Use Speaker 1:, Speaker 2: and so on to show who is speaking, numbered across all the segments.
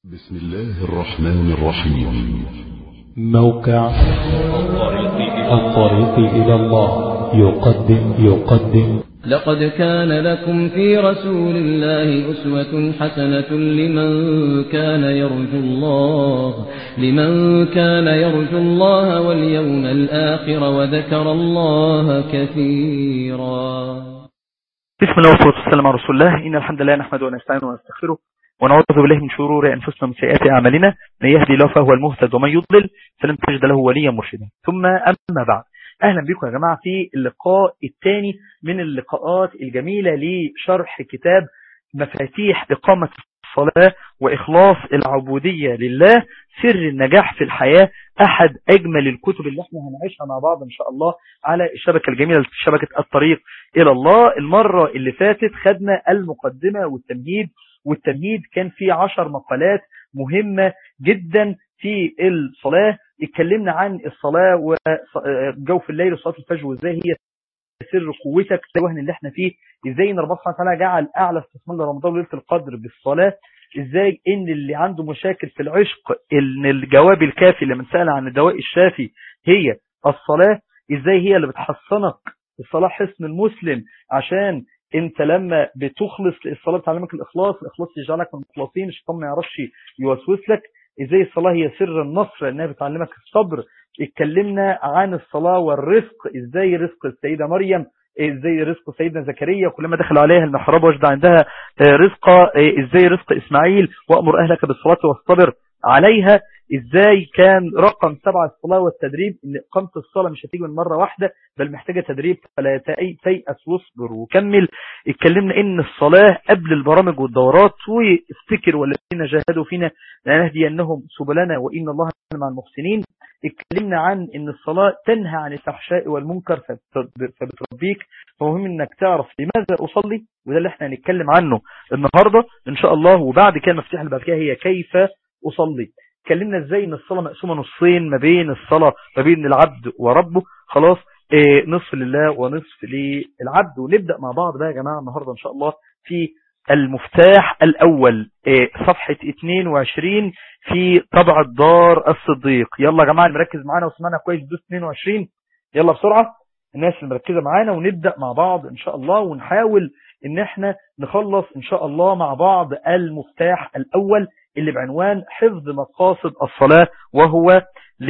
Speaker 1: بسم الله الرحمن الرحيم
Speaker 2: موقع الطريق إلى الله يقدم يقدم
Speaker 3: لقد كان لكم في رسول الله أسوة حسنة لمن كان يرجو الله لمن كان يرجو الله واليوم الآخر وذكر الله كثيرا
Speaker 4: بسم الله والصلاة والسلام على رسول الله إن الحمد لله نحمده ونستعينه ونستغفره ونعوذ بالله من شرور أنفسنا ومن سيئات أعمالنا من يهدي الله فهو المهتد ومن يضلل فلن تجد له وليا مرشدا ثم أما بعد أهلا بكم يا جماعة في اللقاء الثاني من اللقاءات الجميلة لشرح كتاب مفاتيح إقامة الصلاة وإخلاص العبودية لله سر النجاح في الحياة أحد أجمل الكتب اللي احنا هنعيشها مع بعض إن شاء الله على الشبكة الجميلة شبكة الطريق إلى الله المرة اللي فاتت خدنا المقدمة والتمهيد والتمهيد كان فيه عشر مقالات مهمة جدا في الصلاة اتكلمنا عن الصلاة وجوف الليل وصلاة الفجر وازاي هي سر قوتك الوهن اللي احنا فيه ازاي ان ربنا سبحانه وتعالى جعل اعلى استثمار لرمضان وليله القدر بالصلاه ازاي ان اللي عنده مشاكل في العشق ان الجواب الكافي لمن سال عن الدواء الشافي هي الصلاه ازاي هي اللي بتحصنك الصلاه حصن المسلم عشان انت لما بتخلص الصلاه بتعلمك الاخلاص الاخلاص يجعلك من المخلصين الشيطان ما يعرفش يوسوس لك ازاي الصلاه هي سر النصر لانها بتعلمك الصبر اتكلمنا عن الصلاه والرزق ازاي رزق السيده مريم ازاي رزق سيدنا زكريا كلما دخل عليها المحراب وجد عندها رزقا ازاي رزق اسماعيل وامر اهلك بالصلاه واصطبر عليها ازاي كان رقم سبعة الصلاة والتدريب ان اقامة الصلاة مش هتيجي من مرة واحدة بل محتاجة تدريب فلا تيأس واصبر وكمل اتكلمنا ان الصلاة قبل البرامج والدورات وافتكر والذين جاهدوا فينا لنهدينهم سبلنا وان الله مع المحسنين اتكلمنا عن ان الصلاة تنهى عن الفحشاء والمنكر فبتربيك فمهم انك تعرف لماذا اصلي وده اللي احنا هنتكلم عنه النهاردة ان شاء الله وبعد كده المفتاح اللي بعد كده هي كيف اصلي اتكلمنا ازاي ان الصلاة مقسومة نصين ما بين الصلاة ما بين العبد وربه خلاص اه نصف لله ونصف للعبد ونبدأ مع بعض بقى يا جماعة النهاردة ان شاء الله في المفتاح الاول اه صفحة 22 في طبع الدار الصديق يلا يا جماعة مركز معانا وسمعنا كويس دوس 22 يلا بسرعة الناس اللي مركزة معانا ونبدأ مع بعض ان شاء الله ونحاول ان احنا نخلص ان شاء الله مع بعض المفتاح الاول اللي بعنوان حفظ مقاصد الصلاة وهو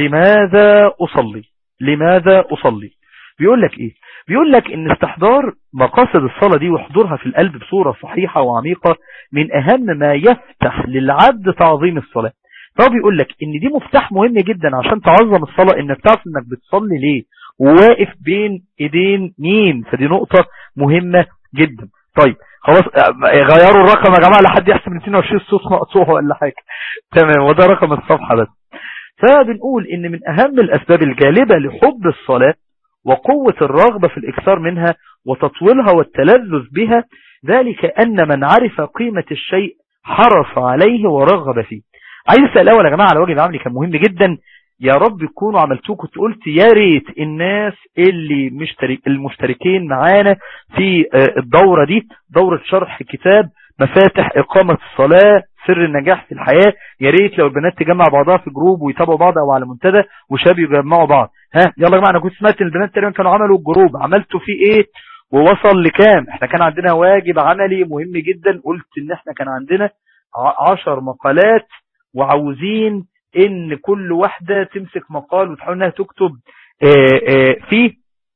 Speaker 4: لماذا أصلي لماذا أصلي بيقول لك إيه بيقول لك إن استحضار مقاصد الصلاة دي وحضورها في القلب بصورة صحيحة وعميقة من أهم ما يفتح للعبد تعظيم الصلاة فهو بيقول لك إن دي مفتاح مهم جدا عشان تعظم الصلاة إنك تعرف إنك بتصلي ليه وواقف بين إيدين مين فدي نقطة مهمة جدا طيب خلاص غيروا الرقم يا جماعة لحد يحسب 22 صوت مقطوع ولا حاجة تمام وده رقم الصفحة بس فبنقول ان من اهم الاسباب الجالبة لحب الصلاة وقوة الرغبة في الاكثار منها وتطويلها والتلذذ بها ذلك ان من عرف قيمة الشيء حرص عليه ورغب فيه عايز اسال الاول يا جماعة على وجه العمل كان مهم جدا يا رب تكونوا عملتوه كنت قلت يا ريت الناس اللي مشترك المشتركين معانا في الدورة دي دورة شرح كتاب مفاتح إقامة الصلاة سر النجاح في الحياة يا ريت لو البنات تجمع بعضها في جروب ويتابعوا بعض او على منتدى وشاب يجمعوا بعض ها يلا يا جماعه انا كنت سمعت ان البنات تقريبا كانوا عملوا الجروب عملتوا فيه ايه ووصل لكام احنا كان عندنا واجب عملي مهم جدا قلت ان احنا كان عندنا عشر مقالات وعاوزين ان كل واحدة تمسك مقال وتحاول انها تكتب فيه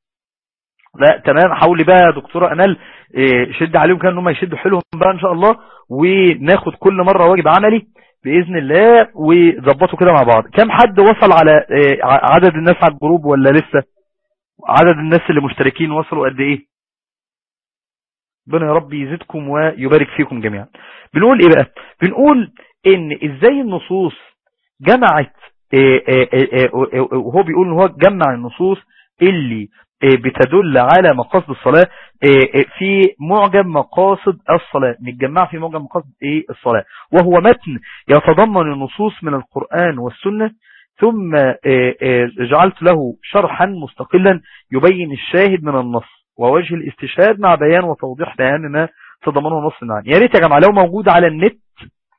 Speaker 4: لا تمام حاولي بقى يا دكتورة امال شد عليهم كان انهم يشدوا حيلهم بقى ان شاء الله وناخد كل مرة واجب عملي باذن الله وظبطوا كده مع بعض كم حد وصل على عدد الناس على الجروب ولا لسه عدد الناس اللي مشتركين وصلوا قد ايه ربنا يا رب يزيدكم ويبارك فيكم جميعا بنقول ايه بقى بنقول ان ازاي النصوص جمعت وهو بيقول ان هو جمع النصوص اللي بتدل على مقاصد الصلاة في معجم مقاصد الصلاة متجمع في معجم مقاصد ايه الصلاة وهو متن يتضمن النصوص من القرآن والسنة ثم جعلت له شرحا مستقلا يبين الشاهد من النص ووجه الاستشهاد مع بيان وتوضيح بيان ما تضمنه نص المعنى يا ريت يا جماعة لو موجود على النت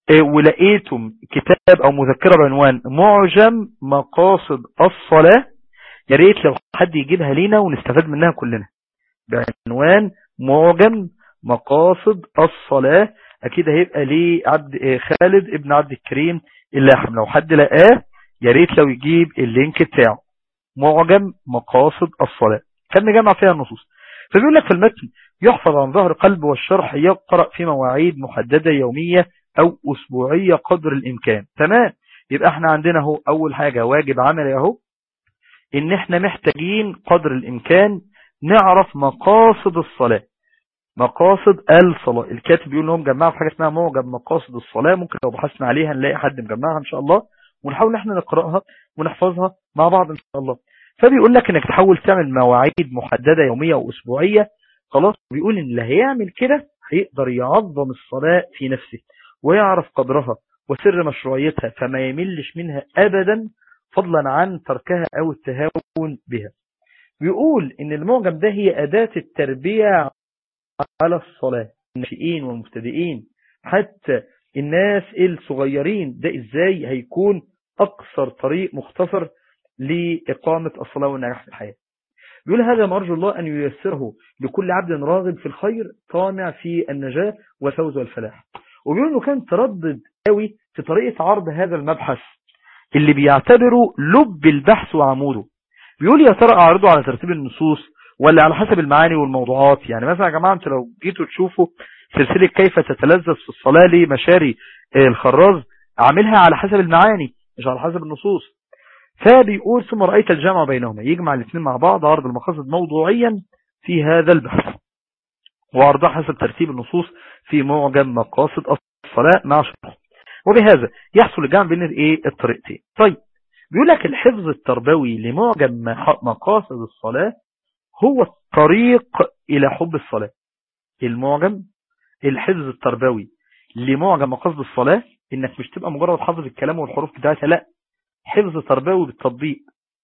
Speaker 4: آه، ولقيتم كتاب او مذكرة بعنوان معجم مقاصد الصلاة يا ريت لو حد يجيبها لينا ونستفاد منها كلنا بعنوان معجم مقاصد الصلاة اكيد هيبقى ليه عبد آه، خالد ابن عبد الكريم اللاحم لو حد لقاه يا ريت لو يجيب اللينك بتاعه معجم مقاصد الصلاة كان مجمع فيها النصوص فبيقول لك في المتن يحفظ عن ظهر قلب والشرح يقرأ في مواعيد محددة يومية او اسبوعية قدر الامكان تمام يبقى احنا عندنا اهو اول حاجة واجب عملي اهو ان احنا محتاجين قدر الامكان نعرف مقاصد الصلاة مقاصد الصلاة الكاتب بيقول لهم جمعوا في حاجة اسمها معجم مقاصد الصلاة ممكن لو بحثنا عليها نلاقي حد مجمعها ان شاء الله ونحاول ان احنا نقرأها ونحفظها مع بعض ان شاء الله فبيقول لك انك تحاول تعمل مواعيد محددة يومية واسبوعية خلاص بيقول ان اللي هيعمل كده هيقدر يعظم الصلاة في نفسه ويعرف قدرها وسر مشروعيتها فما يملش منها ابدا فضلا عن تركها او التهاون بها بيقول ان المعجم ده هي اداة التربية على الصلاة الناشئين والمبتدئين حتى الناس الصغيرين ده ازاي هيكون اقصر طريق مختصر لإقامة الصلاة والنجاح في الحياة بيقول هذا ما أرجو الله أن ييسره لكل عبد راغب في الخير طامع في النجاة والفوز والفلاح وبيقول أنه كان تردد قوي في طريقة عرض هذا المبحث اللي بيعتبره لب البحث وعموده بيقول يا ترى أعرضه على ترتيب النصوص ولا على حسب المعاني والموضوعات يعني مثلا يا جماعة انتوا لو جيتوا تشوفوا سلسلة كيف تتلذذ في الصلاة لمشاري الخراز عاملها على حسب المعاني مش على حسب النصوص فبيقول ثم رأيت الجامع بينهما يجمع الاثنين مع بعض عرض المقاصد موضوعيا في هذا البحث وعرضها حسب ترتيب النصوص في معجم مقاصد الصلاة مع شرح وبهذا يحصل الجمع بين الايه الطريقتين طيب بيقول لك الحفظ التربوي لمعجم مقاصد الصلاة هو الطريق إلى حب الصلاة المعجم الحفظ التربوي لمعجم مقاصد الصلاة انك مش تبقى مجرد حافظ الكلام والحروف بتاعتها لا حفظ تربوي بالتطبيق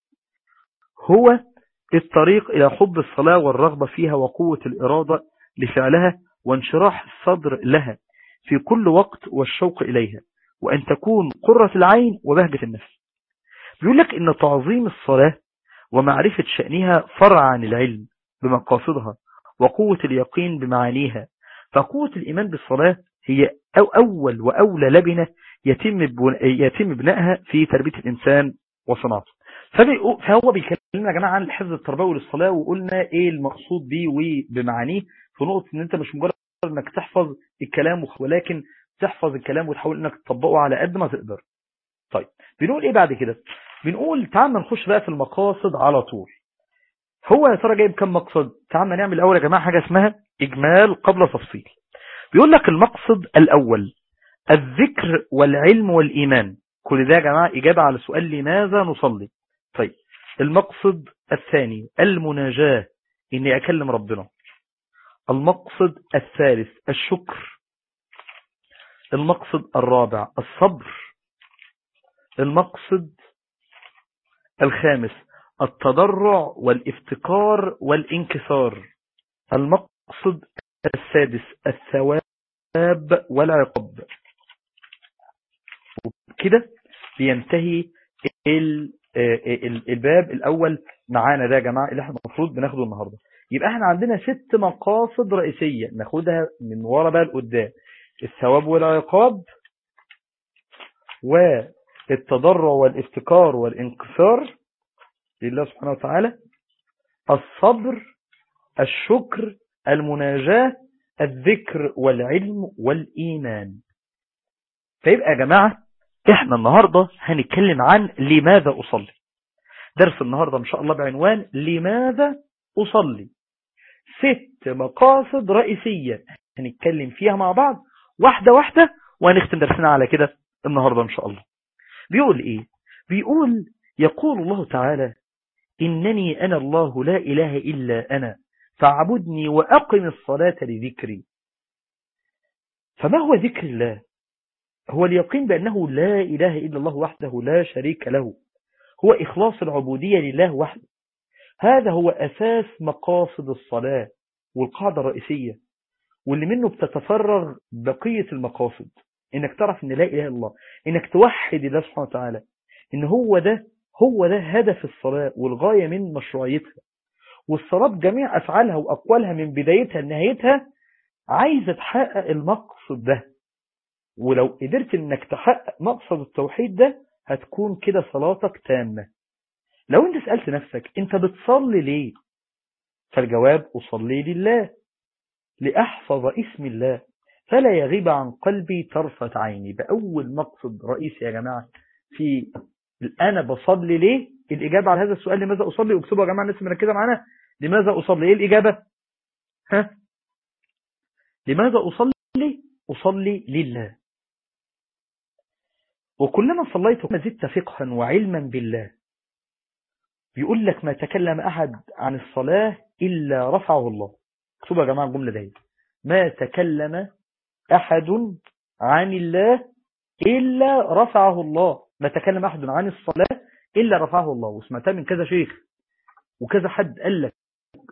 Speaker 4: هو الطريق إلى حب الصلاة والرغبة فيها وقوة الإرادة لفعلها وانشراح الصدر لها في كل وقت والشوق إليها وأن تكون قرة العين وبهجة النفس بيقول لك إن تعظيم الصلاة ومعرفة شأنها فرع عن العلم بمقاصدها وقوة اليقين بمعانيها فقوة الإيمان بالصلاة هي أو أول وأولى لبنة يتم يتم بنائها في تربية الإنسان وصناعته فهو بيكلمنا يا جماعة عن الحفظ التربوي للصلاة وقلنا ايه المقصود بيه وبمعانيه في نقطة ان انت مش مجرد انك تحفظ الكلام ولكن تحفظ الكلام وتحاول انك تطبقه على قد ما تقدر طيب بنقول ايه بعد كده بنقول تعال نخش بقى في المقاصد على طول هو يا ترى جايب كم مقصد تعال نعمل الاول يا جماعة حاجة اسمها اجمال قبل تفصيل بيقول لك المقصد الاول الذكر والعلم والإيمان كل ده يا جماعة إجابة على سؤال لماذا نصلي طيب المقصد الثاني المناجاة إني أكلم ربنا المقصد الثالث الشكر المقصد الرابع الصبر المقصد الخامس التضرع والافتقار والانكسار المقصد السادس الثواب والعقاب وبكده بينتهي الباب الأول معانا ده يا جماعة اللي احنا المفروض بناخده النهاردة يبقى احنا عندنا ست مقاصد رئيسية ناخدها من ورا بقى لقدام الثواب والعقاب والتضرع والافتكار والانكسار لله سبحانه وتعالى الصبر الشكر المناجاة الذكر والعلم والإيمان فيبقى يا جماعة احنا النهاردة هنتكلم عن لماذا أصلي درس النهاردة ان شاء الله بعنوان لماذا أصلي ست مقاصد رئيسية هنتكلم فيها مع بعض واحدة واحدة وهنختم درسنا على كده النهاردة ان شاء الله بيقول ايه بيقول يقول الله تعالى إنني أنا الله لا إله إلا أنا فاعبدني وأقم الصلاة لذكري فما هو ذكر الله هو اليقين بأنه لا إله إلا الله وحده لا شريك له هو إخلاص العبودية لله وحده هذا هو أساس مقاصد الصلاة والقاعدة الرئيسية واللي منه بتتفرغ بقية المقاصد انك تعرف ان لا اله الا الله انك توحد الله سبحانه وتعالى ان هو ده هو ده هدف الصلاة والغاية من مشروعيتها والصلاة بجميع افعالها واقوالها من بدايتها لنهايتها عايزة تحقق المقصد ده ولو قدرت انك تحقق مقصد التوحيد ده هتكون كده صلاتك تامة لو انت سألت نفسك انت بتصلي ليه فالجواب أصلي لله لأحفظ اسم الله فلا يغيب عن قلبي طرفة عيني بأول مقصد رئيسي يا جماعة في أنا بصلي ليه الإجابة على هذا السؤال لماذا أصلي اكتبوا يا جماعة الناس مركزة معانا لماذا أصلي إيه الإجابة ها لماذا أصلي أصلي لله وكلما صليت زدت فقها وعلما بالله بيقول لك ما تكلم أحد عن الصلاة إلا رفعه الله اكتبوا يا جماعة الجملة دي ما تكلم أحد عن الله إلا رفعه الله ما تكلم أحد عن الصلاة إلا رفعه الله وسمعتها من كذا شيخ وكذا حد قال لك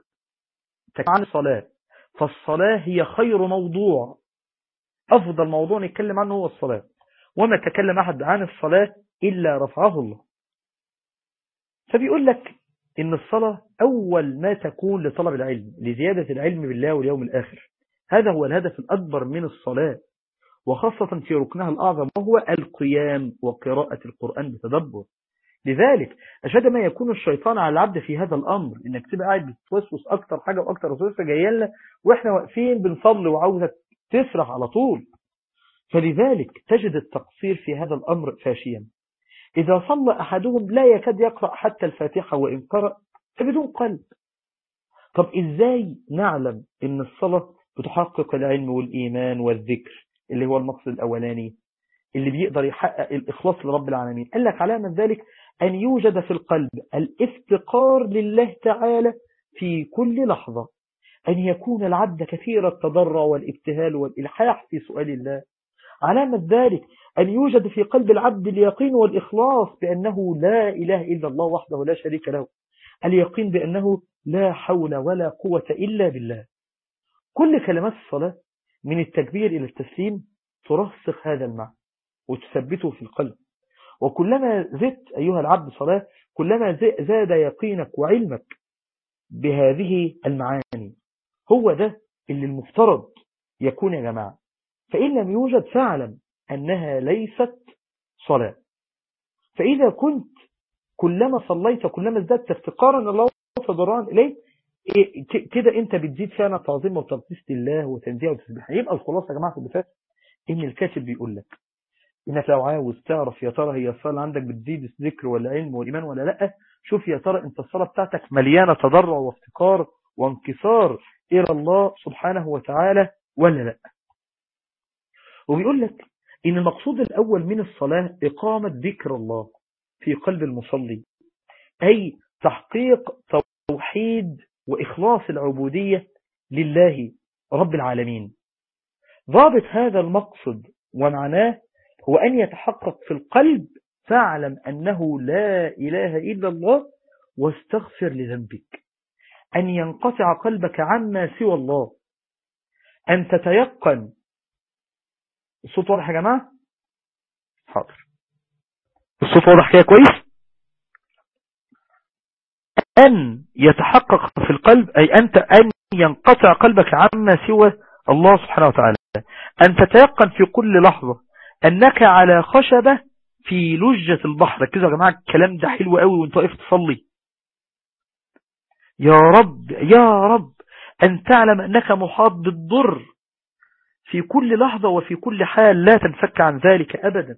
Speaker 4: عن الصلاة فالصلاة هي خير موضوع أفضل موضوع نتكلم عنه هو الصلاة وما تكلم أحد عن الصلاة إلا رفعه الله فبيقول لك إن الصلاة أول ما تكون لطلب العلم لزيادة العلم بالله واليوم الآخر هذا هو الهدف الأكبر من الصلاة وخاصة في ركنها الأعظم وهو القيام وقراءة القرآن بتدبر لذلك أشد ما يكون الشيطان على العبد في هذا الأمر إنك تبقى قاعد بتوسوس أكتر حاجة وأكتر وسوسة جاية لنا وإحنا واقفين بنصلي وعاوزك تسرح على طول فلذلك تجد التقصير في هذا الأمر فاشيا إذا صلى أحدهم لا يكاد يقرأ حتى الفاتحة وإن قرأ فبدون قلب طب إزاي نعلم إن الصلاة بتحقق العلم والإيمان والذكر اللي هو المقصد الأولاني اللي بيقدر يحقق الإخلاص لرب العالمين قال لك علامة ذلك أن يوجد في القلب الافتقار لله تعالى في كل لحظة أن يكون العبد كثير التضرع والابتهال والإلحاح في سؤال الله علامة ذلك أن يوجد في قلب العبد اليقين والإخلاص بأنه لا إله إلا الله وحده لا شريك له اليقين بأنه لا حول ولا قوة إلا بالله كل كلمات الصلاة من التكبير إلى التسليم ترسخ هذا المعنى وتثبته في القلب وكلما زدت أيها العبد صلاة كلما زاد يقينك وعلمك بهذه المعاني هو ده اللي المفترض يكون يا جماعة فإن لم يوجد فاعلم أنها ليست صلاة فإذا كنت كلما صليت كلما ازددت افتقارا الله وتضرعا إليه كده انت بتزيد فعلا تعظيم وتقديس لله وتنزيه وتسبيح يبقى الخلاصة يا جماعة في اللي فات ان الكاتب بيقول لك انك لو عاوز تعرف يا ترى هي الصلاة عندك بتزيد الذكر والعلم والإيمان ولا لا شوف يا ترى انت الصلاة بتاعتك مليانة تضرع وافتقار وانكسار إلى الله سبحانه وتعالى ولا لا وبيقول لك إن المقصود الأول من الصلاة إقامة ذكر الله في قلب المصلي أي تحقيق توحيد وإخلاص العبودية لله رب العالمين ضابط هذا المقصد ومعناه هو أن يتحقق في القلب فاعلم أنه لا إله إلا الله واستغفر لذنبك أن ينقطع قلبك عما سوى الله أن تتيقن الصوت واضح يا جماعة حاضر الصوت واضح كده كويس أن يتحقق في القلب أي أنت أن ينقطع قلبك عما سوى الله سبحانه وتعالى أن تتيقن في كل لحظة أنك على خشبة في لجة البحر كده يا جماعة الكلام ده حلو قوي وانت واقف تصلي يا رب يا رب أن تعلم أنك محاط بالضر في كل لحظة وفي كل حال لا تنفك عن ذلك أبدا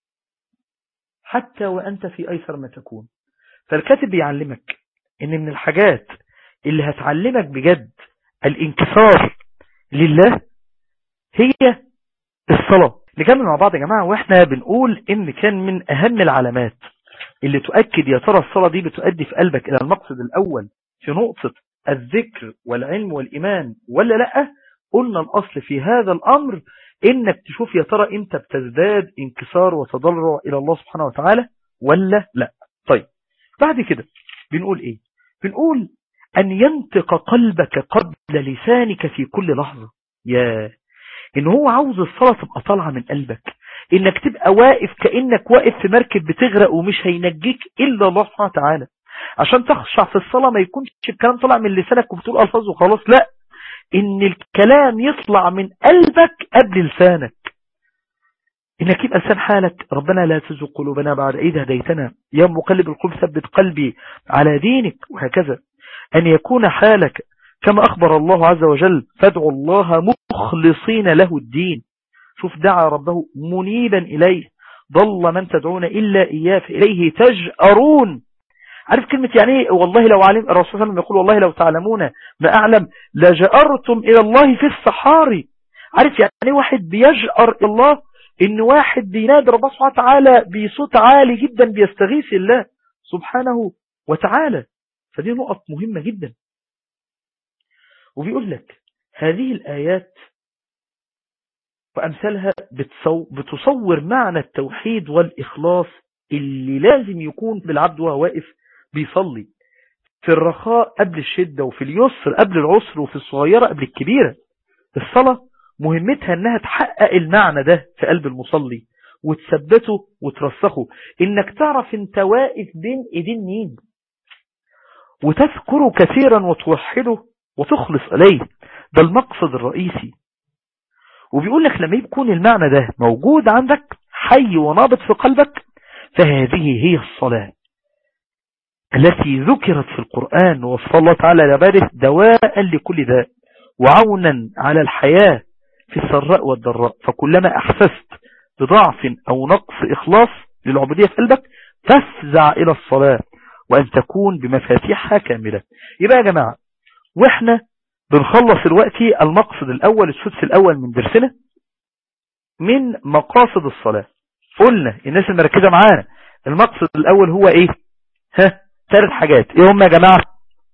Speaker 4: حتى وأنت في أيسر ما تكون فالكاتب بيعلمك ان من الحاجات اللي هتعلمك بجد الانكسار لله هي الصلاة نكمل مع بعض يا جماعة واحنا بنقول ان كان من اهم العلامات اللي تؤكد يا ترى الصلاة دي بتؤدي في قلبك الى المقصد الاول في نقطة الذكر والعلم والايمان ولا لا قلنا الاصل في هذا الامر انك تشوف يا ترى انت بتزداد انكسار وتضرع الى الله سبحانه وتعالى ولا لا طيب بعد كده بنقول ايه بنقول أن ينطق قلبك قبل لسانك في كل لحظة يا ان هو عاوز الصلاة تبقى طالعة من قلبك انك تبقى واقف كأنك واقف في مركب بتغرق ومش هينجيك الا الله سبحانه وتعالى عشان تخشع في الصلاة ما يكونش الكلام طالع من لسانك وبتقول الفاظ وخلاص لا ان الكلام يطلع من قلبك قبل لسانك انك يبقى لسان حالك ربنا لا تزغ قلوبنا بعد اذ هديتنا يا مقلب القلوب ثبت قلبي على دينك وهكذا ان يكون حالك كما اخبر الله عز وجل فادعوا الله مخلصين له الدين شوف دعا ربه منيبا اليه ضل من تدعون الا اياه فاليه تجأرون عارف كلمة يعني ايه والله لو علم الرسول صلى الله عليه وسلم يقول والله لو تعلمون ما أعلم لجأرتم إلى الله في الصحاري عارف يعني ايه واحد بيجأر إلى الله إن واحد بينادي ربنا سبحانه وتعالى بصوت عالي جدا بيستغيث الله سبحانه وتعالى فدي نقط مهمة جدا وبيقول لك هذه الآيات وأمثالها بتصور معنى التوحيد والإخلاص اللي لازم يكون بالعبد وهو واقف بيصلي في الرخاء قبل الشدة وفي اليسر قبل العسر وفي الصغيرة قبل الكبيرة الصلاة مهمتها انها تحقق المعنى ده في قلب المصلي وتثبته وترسخه انك تعرف انت واقف بين ايدين مين وتذكره كثيرا وتوحده وتخلص اليه ده المقصد الرئيسي وبيقول لك لما يكون المعنى ده موجود عندك حي ونابض في قلبك فهذه هي الصلاة التي ذكرت في القرآن والصلاة تعالى لباره دواء لكل داء وعونا على الحياة في السراء والضراء فكلما أحسست بضعف أو نقص إخلاص للعبودية في قلبك فافزع إلى الصلاة وأن تكون بمفاتيحها كاملة يبقى يا جماعة وإحنا بنخلص الوقت المقصد الأول السدس الأول من درسنا من مقاصد الصلاة قلنا الناس المركزة معانا المقصد الأول هو إيه ها ثلاث حاجات إيه هم يا جماعة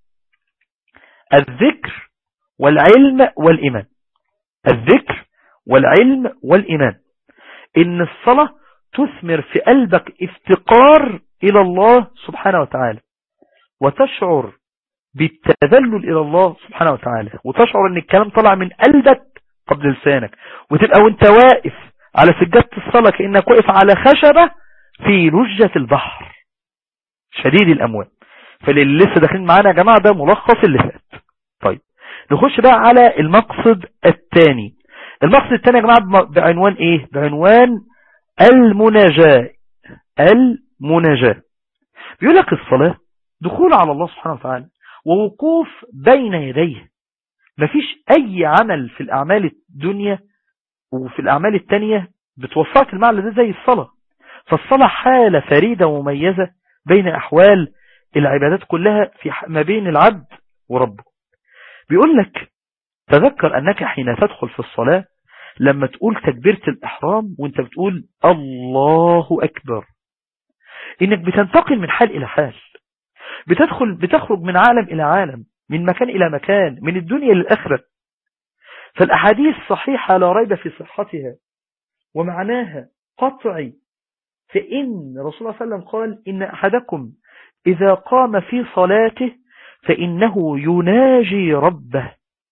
Speaker 4: الذكر والعلم والإيمان الذكر والعلم والإيمان إن الصلاة تثمر في قلبك افتقار إلى الله سبحانه وتعالى وتشعر بالتذلل إلى الله سبحانه وتعالى وتشعر أن الكلام طلع من قلبك قبل لسانك وتبقى وانت واقف على سجادة الصلاة كأنك واقف على خشبة في لجة البحر شديد الأموال فاللي لسه داخلين معانا يا جماعة ده ملخص اللي فات طيب نخش بقى على المقصد الثاني المقصد الثاني يا جماعة بعنوان ايه بعنوان المناجاة المناجاة بيقول لك الصلاة دخول على الله سبحانه وتعالى ووقوف بين يديه مفيش اي عمل في الاعمال الدنيا وفي الاعمال التانية بتوصلك المعنى ده زي الصلاة فالصلاة حالة فريدة ومميزة بين احوال العبادات كلها في ما بين العبد وربه بيقول لك تذكر أنك حين تدخل في الصلاة لما تقول تكبيرة الإحرام وانت بتقول الله أكبر إنك بتنتقل من حال إلى حال بتدخل بتخرج من عالم إلى عالم من مكان إلى مكان من الدنيا للآخرة فالأحاديث صحيحة لا ريب في صحتها ومعناها قطعي فإن رسول الله صلى الله عليه وسلم قال إن أحدكم إذا قام في صلاته فإنه يناجي ربه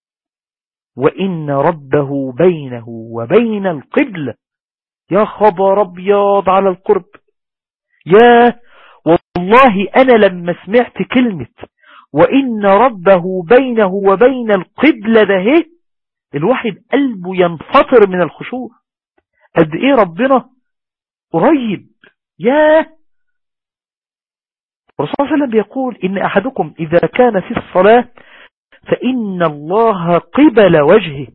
Speaker 4: وإن ربه بينه وبين القبلة يا خبر أبيض على القرب يا والله أنا لما سمعت كلمة وإن ربه بينه وبين القبلة ده هي الواحد قلبه ينفطر من الخشوع قد إيه ربنا قريب يا الرسول صلى الله عليه وسلم بيقول إن أحدكم إذا كان في الصلاة فإن الله قبل وجهه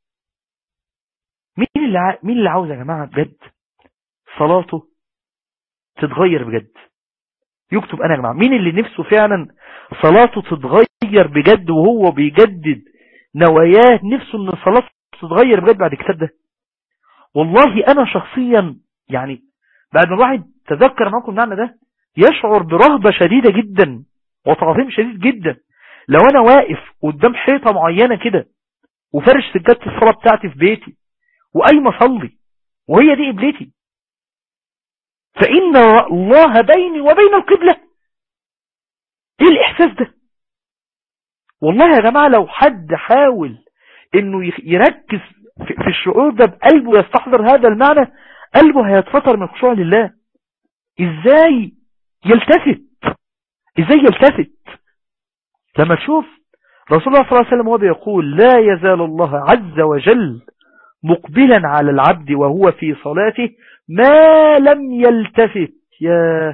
Speaker 4: مين اللي ع... مين اللي عاوز يا جماعة بجد صلاته تتغير بجد يكتب أنا يا جماعة مين اللي نفسه فعلا صلاته تتغير بجد وهو بيجدد نواياه نفسه ان صلاته تتغير بجد بعد الكتاب ده والله أنا شخصيا يعني بعد ما الواحد تذكر معكم المعنى ده يشعر برهبة شديدة جدا وتعظيم شديد جدا لو انا واقف قدام حيطة معينة كده وفرش سجادة الصلاة بتاعتي في بيتي وأي مصلي وهي دي قبلتي فإن الله بيني وبين القبلة ايه الإحساس ده والله يا جماعة لو حد حاول انه يركز في, في الشعور ده بقلبه يستحضر هذا المعنى قلبه هيتفطر من الخشوع لله ازاي يلتفت ازاي يلتفت لما تشوف رسول الله صلى الله عليه وسلم وهو بيقول لا يزال الله عز وجل مقبلا على العبد وهو في صلاته ما لم يلتفت يا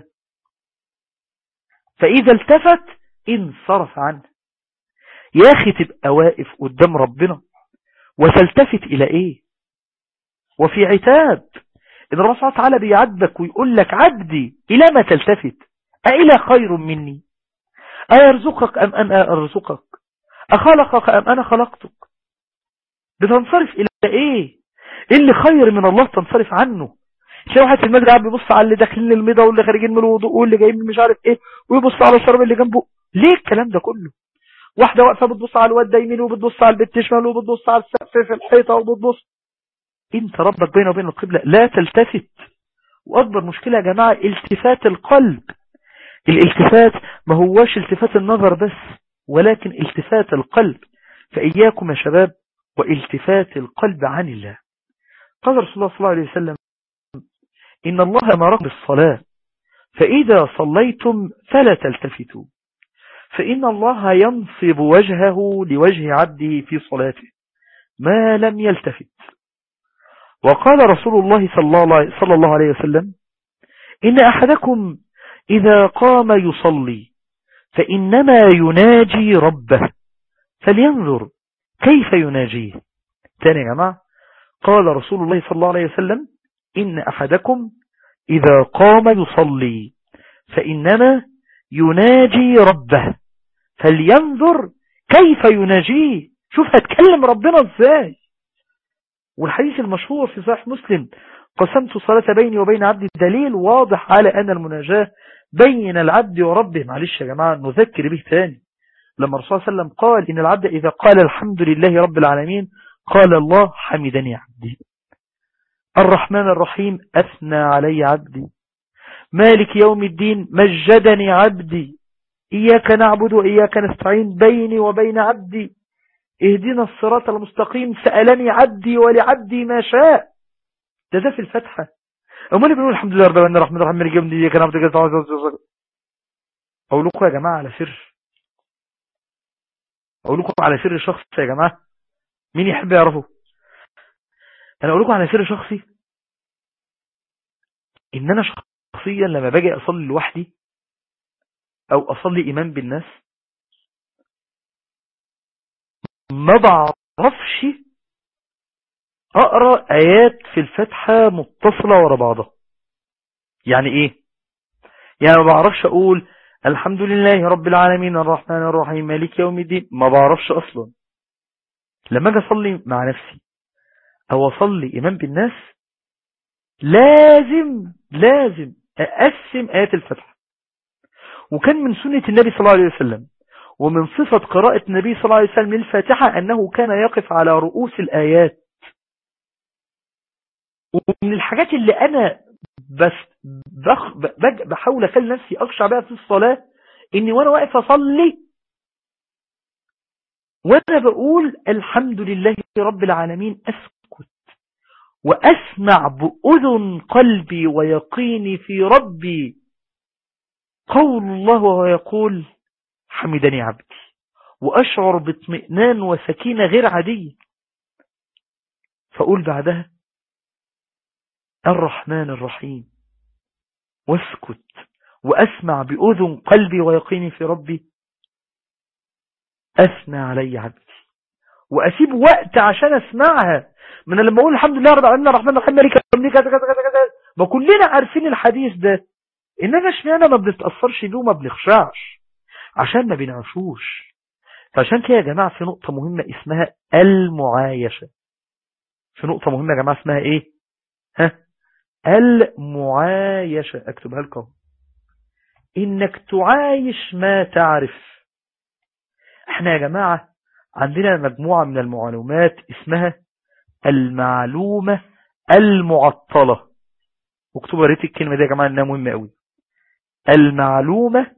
Speaker 4: فإذا التفت انصرف عنه يا أخي تبقى واقف قدام ربنا وتلتفت إلى إيه وفي عتاب إن الله سبحانه وتعالى بيعذبك ويقول لك عبدي إلى ما تلتفت أإلى خير مني أيرزقك أم أنا أرزقك أخلقك أم أنا خلقتك بتنصرف إلى إيه إيه اللي خير من الله تنصرف عنه شيء واحد في المسجد قاعد بيبص على اللي داخلين الميضة واللي خارجين من الوضوء واللي جايين من مش عارف ايه ويبص على الشرب اللي جنبه ليه الكلام ده كله واحدة واقفة بتبص على الواد ده يمين وبتبص على البت شمال وبتبص على السقف في الحيطة وبتبص انت ربك بينه وبين القبلة لا تلتفت واكبر مشكلة يا جماعة التفات القلب الالتفات ما هواش التفات النظر بس ولكن التفات القلب فإياكم يا شباب والتفات القلب عن الله قال رسول الله صلى الله عليه وسلم إن الله أمركم بالصلاة فإذا صليتم فلا تلتفتوا فإن الله ينصب وجهه لوجه عبده في صلاته ما لم يلتفت وقال رسول الله صلى الله عليه وسلم إن أحدكم إذا قام يصلي فإنما يناجي ربه فلينظر كيف يناجيه ثاني يا جماعة قال رسول الله صلى الله عليه وسلم إن أحدكم إذا قام يصلي فإنما يناجي ربه فلينظر كيف يناجيه شوف هتكلم ربنا ازاي والحديث المشهور في صحيح مسلم قسمت الصلاة بيني وبين عبدي دليل واضح على أن المناجاة بين العبد وربه معلش يا جماعة نذكر به تاني لما الرسول صلى الله عليه وسلم قال إن العبد إذا قال الحمد لله رب العالمين قال الله حمدني عبدي الرحمن الرحيم أثنى علي عبدي مالك يوم الدين مجدني عبدي إياك نعبد وإياك نستعين بيني وبين عبدي اهدنا الصراط المستقيم سألني عبدي ولعبدي ما شاء ده ده في الفتحة أمال بنقول الحمد لله رب العالمين الرحمن الرحيم مالك يوم الدين إياك نعبد وإياك أقول لكم يا جماعة على سر أقول لكم على سر شخص يا جماعة مين يحب يعرفه انا اقول لكم على سر شخصي ان انا شخصيا لما باجي اصلي لوحدي او اصلي امام بالناس ما بعرفش اقرا ايات في الفاتحه متصله ورا بعضها يعني ايه يعني ما بعرفش اقول الحمد لله رب العالمين الرحمن الرحيم مالك يوم الدين ما بعرفش اصلا لما اجي اصلي مع نفسي او اصلي امام بالناس لازم لازم اقسم ايات الفتح وكان من سنة النبي صلى الله عليه وسلم ومن صفة قراءة النبي صلى الله عليه وسلم للفاتحة انه كان يقف على رؤوس الايات ومن الحاجات اللي انا بس بخ بحاول اخلي نفسي اخشع بها في الصلاة اني وانا واقف اصلي وانا بقول الحمد لله رب العالمين اسكت وأسمع بأذن قلبي ويقيني في ربي قول الله وهو يقول حمدني عبدي وأشعر باطمئنان وسكينة غير عادية فأقول بعدها الرحمن الرحيم واسكت وأسمع بأذن قلبي ويقيني في ربي أثنى علي عبدي وأسيب وقت عشان أسمعها من لما أقول الحمد لله رب العالمين الرحمن الرحيم مالك يوم كذا كذا كذا كذا ما كلنا عارفين الحديث ده إنما اشمعنى ما بنتأثرش بيه وما بنخشعش عشان ما بنعشوش فعشان كده يا جماعة في نقطة مهمة اسمها المعايشة في نقطة مهمة يا جماعة اسمها ايه ها المعايشة اكتبها لكم انك تعايش ما تعرف احنا يا جماعة عندنا مجموعة من المعلومات اسمها المعلومة المعطلة واكتبوا ريت الكلمة دي يا جماعة انها مهمة قوي المعلومة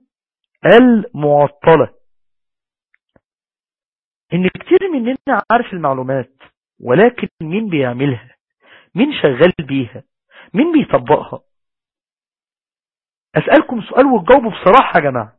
Speaker 4: المعطلة ان كتير مننا عارف المعلومات ولكن مين بيعملها مين شغال بيها مين بيطبقها أسألكم سؤال وتجاوبوا بصراحة يا جماعة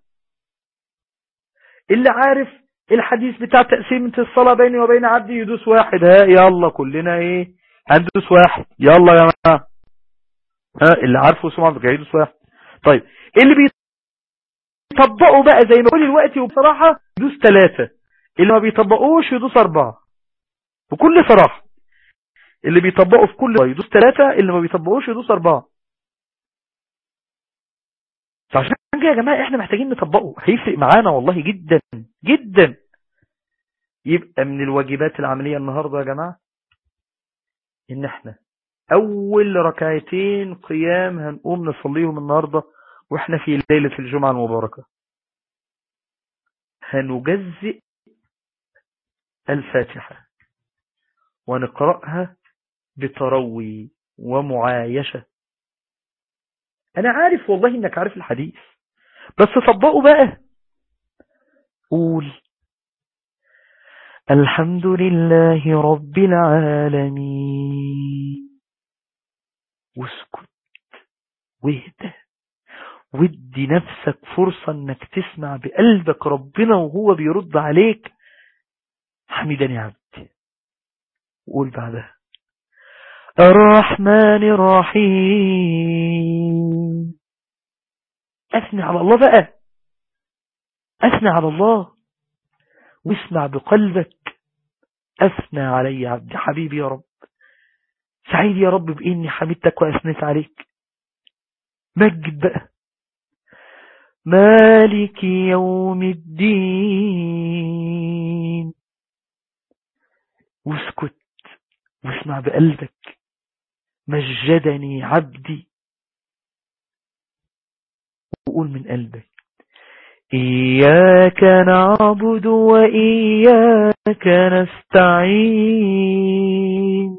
Speaker 4: اللي عارف الحديث بتاع تقسيمة الصلاة بيني وبين عبدي يدوس واحد ها يلا كلنا ايه هندوس واحد يلا يا جماعة ها اللي عارفه سمع بك يدوس واحد طيب اللي بيطبقوا بقى زي ما قول الوقت وبصراحة يدوس ثلاثة اللي ما بيطبقوش يدوس أربعة بكل صراحة اللي بيطبقوا في كل يدوس ثلاثة اللي ما بيطبقوش يدوس أربعة فعشان كده يا جماعة احنا محتاجين نطبقه هيفرق معانا والله جدا جدا يبقى من الواجبات العملية النهاردة يا جماعة ان احنا اول ركعتين قيام هنقوم نصليهم النهاردة واحنا في ليلة الجمعة المباركة هنجزئ الفاتحة ونقرأها بتروي ومعايشة انا عارف والله انك عارف الحديث بس طبقه بقى قول الحمد لله رب العالمين واسكت واهدى ودي نفسك فرصة انك تسمع بقلبك ربنا وهو بيرد عليك حمدني عبدي وقول بعدها الرحمن الرحيم أثني على الله بقى أثني على الله واسمع بقلبك أثنى علي عبدي حبيبي يا رب سعيد يا رب بإني حمدتك وأثنيت عليك مجد بقى مالك يوم الدين واسكت واسمع بقلبك مجدني عبدي وقول من قلبك إياك نعبد وإياك نستعين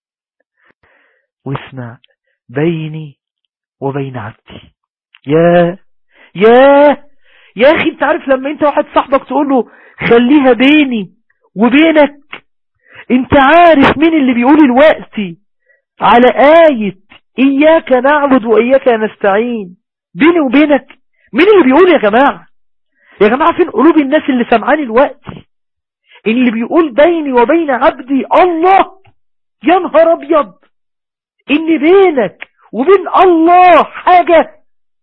Speaker 4: واسمع بيني وبين عبدي يا يا يا أخي انت عارف لما انت واحد صاحبك تقول له خليها بيني وبينك انت عارف مين اللي بيقول الوقت على آية إياك نعبد وإياك نستعين بيني وبينك مين اللي بيقول يا جماعة يا جماعة فين قلوب الناس اللي سمعاني الوقت اللي بيقول بيني وبين عبدي الله يا نهار ابيض ان بينك وبين الله حاجة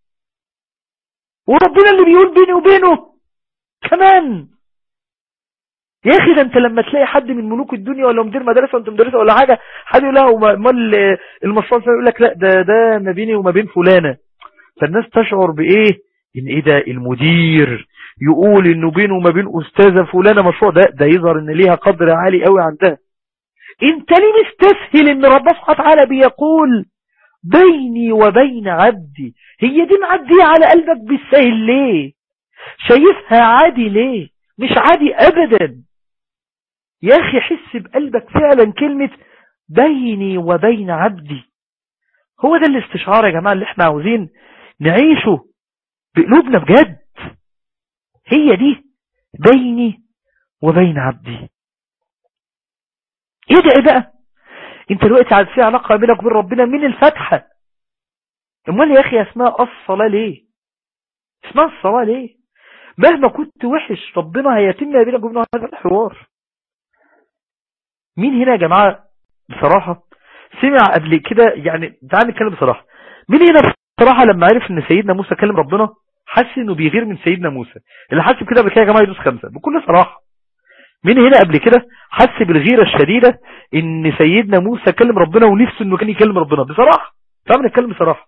Speaker 4: وربنا اللي بيقول بيني وبينه كمان يا اخي ده انت لما تلاقي حد من ملوك الدنيا ولا مدير مدرسة وانت مدرسة ولا حاجة حد يقول له امال المصطلح يقول لك لا ده ده ما بيني وما بين فلانة فالناس تشعر بايه ان ايه ده المدير يقول انه بينه وما بين استاذة فلانة مشروع ده ده يظهر ان ليها قدر عالي قوي عندها انت ليه مستسهل ان ربنا سبحانه وتعالى بيقول بيني وبين عبدي هي دي معدية على قلبك بالسهل ليه شايفها عادي ليه مش عادي ابدا يا اخي حس بقلبك فعلا كلمة بيني وبين عبدي هو ده الاستشعار يا جماعة اللي احنا عاوزين نعيشه بقلوبنا بجد هي دي بيني وبين عبدي ايه ده ايه بقى انت دلوقتي عاد في علاقة بينك وبين ربنا من الفتحة امال يا اخي اسمها الصلاة ليه اسمها الصلاة ليه مهما كنت وحش ربنا هيتم بينك وبين هذا الحوار مين هنا يا جماعة بصراحة سمع قبل كده يعني تعال نتكلم بصراحة مين هنا بصراحة لما عرف ان سيدنا موسى كلم ربنا حس انه بيغير من سيدنا موسى اللي حس بكده قبل كده يا جماعة يدوس خمسة بكل صراحة مين هنا قبل كده حس بالغيرة الشديدة ان سيدنا موسى كلم ربنا ونفسه انه كان يكلم ربنا بصراحة تعال نتكلم بصراحة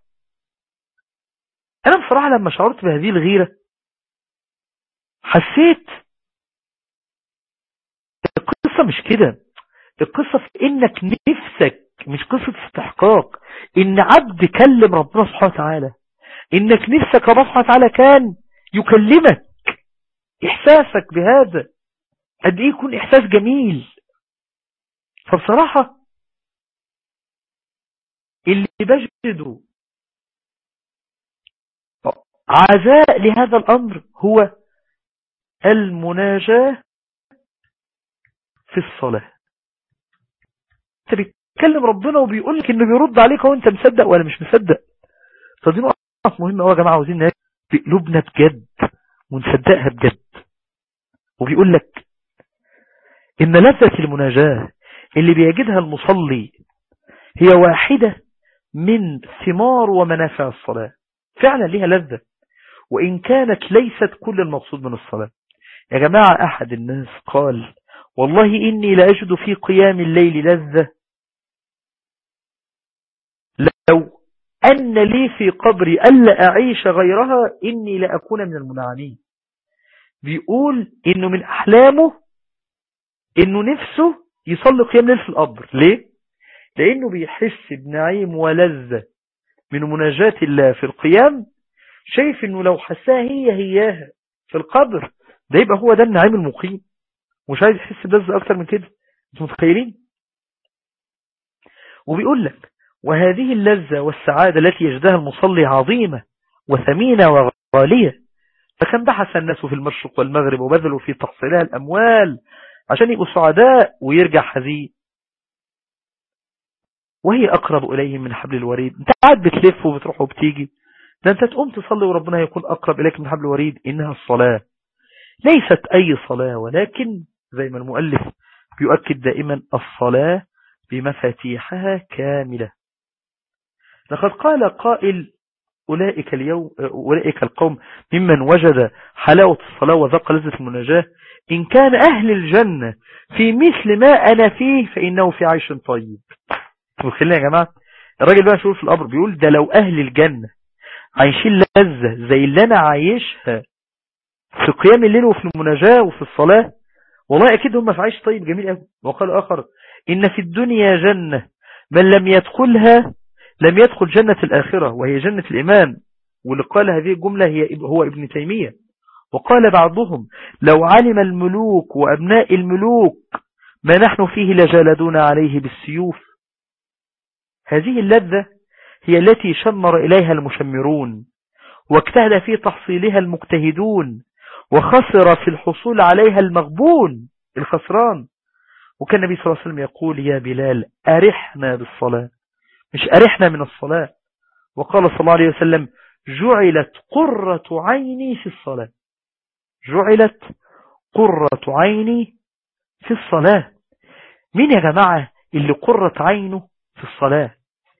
Speaker 4: انا بصراحة لما شعرت بهذه الغيرة حسيت القصة مش كده القصة في انك نفسك مش قصة استحقاق ان عبد كلم ربنا سبحانه وتعالى انك نفسك ربنا سبحانه وتعالى كان يكلمك احساسك بهذا قد ايه يكون احساس جميل فبصراحة اللي بجده عزاء لهذا الامر هو المناجاة في الصلاة انت بيتكلم ربنا وبيقول لك انه بيرد عليك وانت مصدق ولا مش مصدق فدي نقطة مهمة قوي يا جماعة عاوزين بقلوبنا بجد ونصدقها بجد وبيقول لك ان لذة المناجاة اللي بيجدها المصلي هي واحدة من ثمار ومنافع الصلاة فعلا ليها لذة وإن كانت ليست كل المقصود من الصلاة يا جماعة أحد الناس قال والله إني لأجد في قيام الليل لذة لو أن لي في قبري ألا أعيش غيرها إني لأكون من المنعمين بيقول إنه من أحلامه إنه نفسه يصلي قيام ليل في القبر ليه؟ لأنه بيحس بنعيم ولذة من مناجاة الله في القيام شايف إنه لو حساها هي هياها في القبر ده يبقى هو ده النعيم المقيم مش عايز يحس بلذة أكتر من كده انتوا متخيلين وبيقول لك وهذه اللذة والسعادة التي يجدها المصلي عظيمة وثمينة وغالية فكم بحث الناس في المشرق والمغرب وبذلوا في تحصيلها الأموال عشان يبقوا سعداء ويرجع حزين وهي أقرب إليهم من حبل الوريد انت قاعد بتلف وبتروح وبتيجي ده انت تقوم تصلي وربنا يكون أقرب إليك من حبل الوريد إنها الصلاة ليست أي صلاة ولكن زي ما المؤلف بيؤكد دائما الصلاة بمفاتيحها كاملة لقد قال قائل أولئك, اليوم أولئك القوم ممن وجد حلاوة الصلاة وذق لذة المناجاة إن كان أهل الجنة في مثل ما أنا فيه فإنه في عيش طيب متخيلين يا جماعة الراجل بقى شوف في الأمر بيقول ده لو أهل الجنة عايشين لذة زي اللي أنا عايشها في قيام الليل وفي المناجاة وفي الصلاة والله أكيد هم في عيش طيب جميل قوي وقال آخر إن في الدنيا جنة من لم يدخلها لم يدخل جنة الآخرة وهي جنة الإيمان واللي قال هذه الجملة هي هو ابن تيمية وقال بعضهم لو علم الملوك وأبناء الملوك ما نحن فيه لجالدون عليه بالسيوف هذه اللذة هي التي شمر إليها المشمرون واجتهد في تحصيلها المجتهدون وخسر في الحصول عليها المغبون الخسران وكان النبي صلى الله عليه وسلم يقول يا بلال أرحنا بالصلاة مش أرحنا من الصلاة وقال صلى الله عليه وسلم جعلت قرة عيني في الصلاة جعلت قرة عيني في الصلاة مين يا جماعة اللي قرة عينه في الصلاة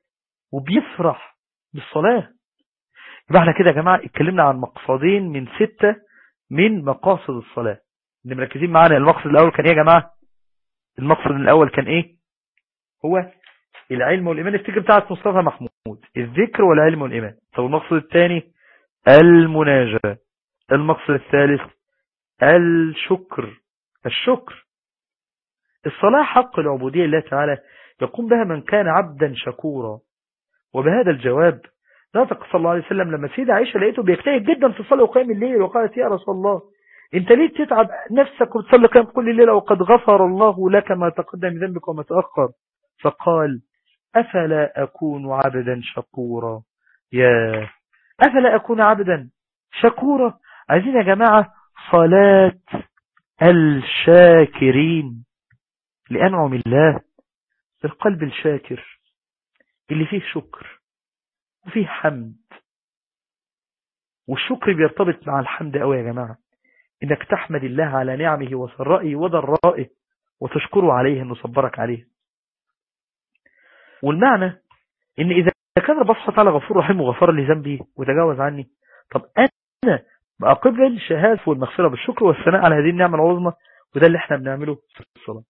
Speaker 4: وبيفرح بالصلاة يبقى احنا كده يا جماعة اتكلمنا عن مقصدين من ستة من مقاصد الصلاة اللي مركزين معانا المقصد الأول كان ايه يا جماعة المقصد الأول كان ايه هو العلم والإيمان الفكر بتاعت مصطفى محمود الذكر والعلم والإيمان طب المقصد الثاني المناجاة المقصد الثالث الشكر الشكر الصلاة حق العبودية لله تعالى يقوم بها من كان عبدا شكورا وبهذا الجواب نطق صلى الله عليه وسلم لما سيدة عائشة لقيته بيجتهد جدا في الصلاة وقيام الليل وقالت يا رسول الله انت ليه تتعب نفسك وتصلي قيام كل ليلة وقد غفر الله لك ما تقدم من ذنبك وما تأخر فقال أفلا أكون عبدا شكورا يا أفلا أكون عبدا شكورا عايزين يا جماعة صلاة الشاكرين لأنعم الله القلب الشاكر اللي فيه شكر وفيه حمد والشكر بيرتبط مع الحمد قوي يا جماعة انك تحمد الله على نعمه وسرائه وضرائه وتشكره عليه انه صبرك عليه والمعنى ان اذا كان رب سبحانه وتعالى غفور رحيم وغفر لي ذنبي وتجاوز عني طب انا بقبل شهادة والمغفرة بالشكر والثناء على هذه النعمة العظمى وده اللي احنا بنعمله في الصلاة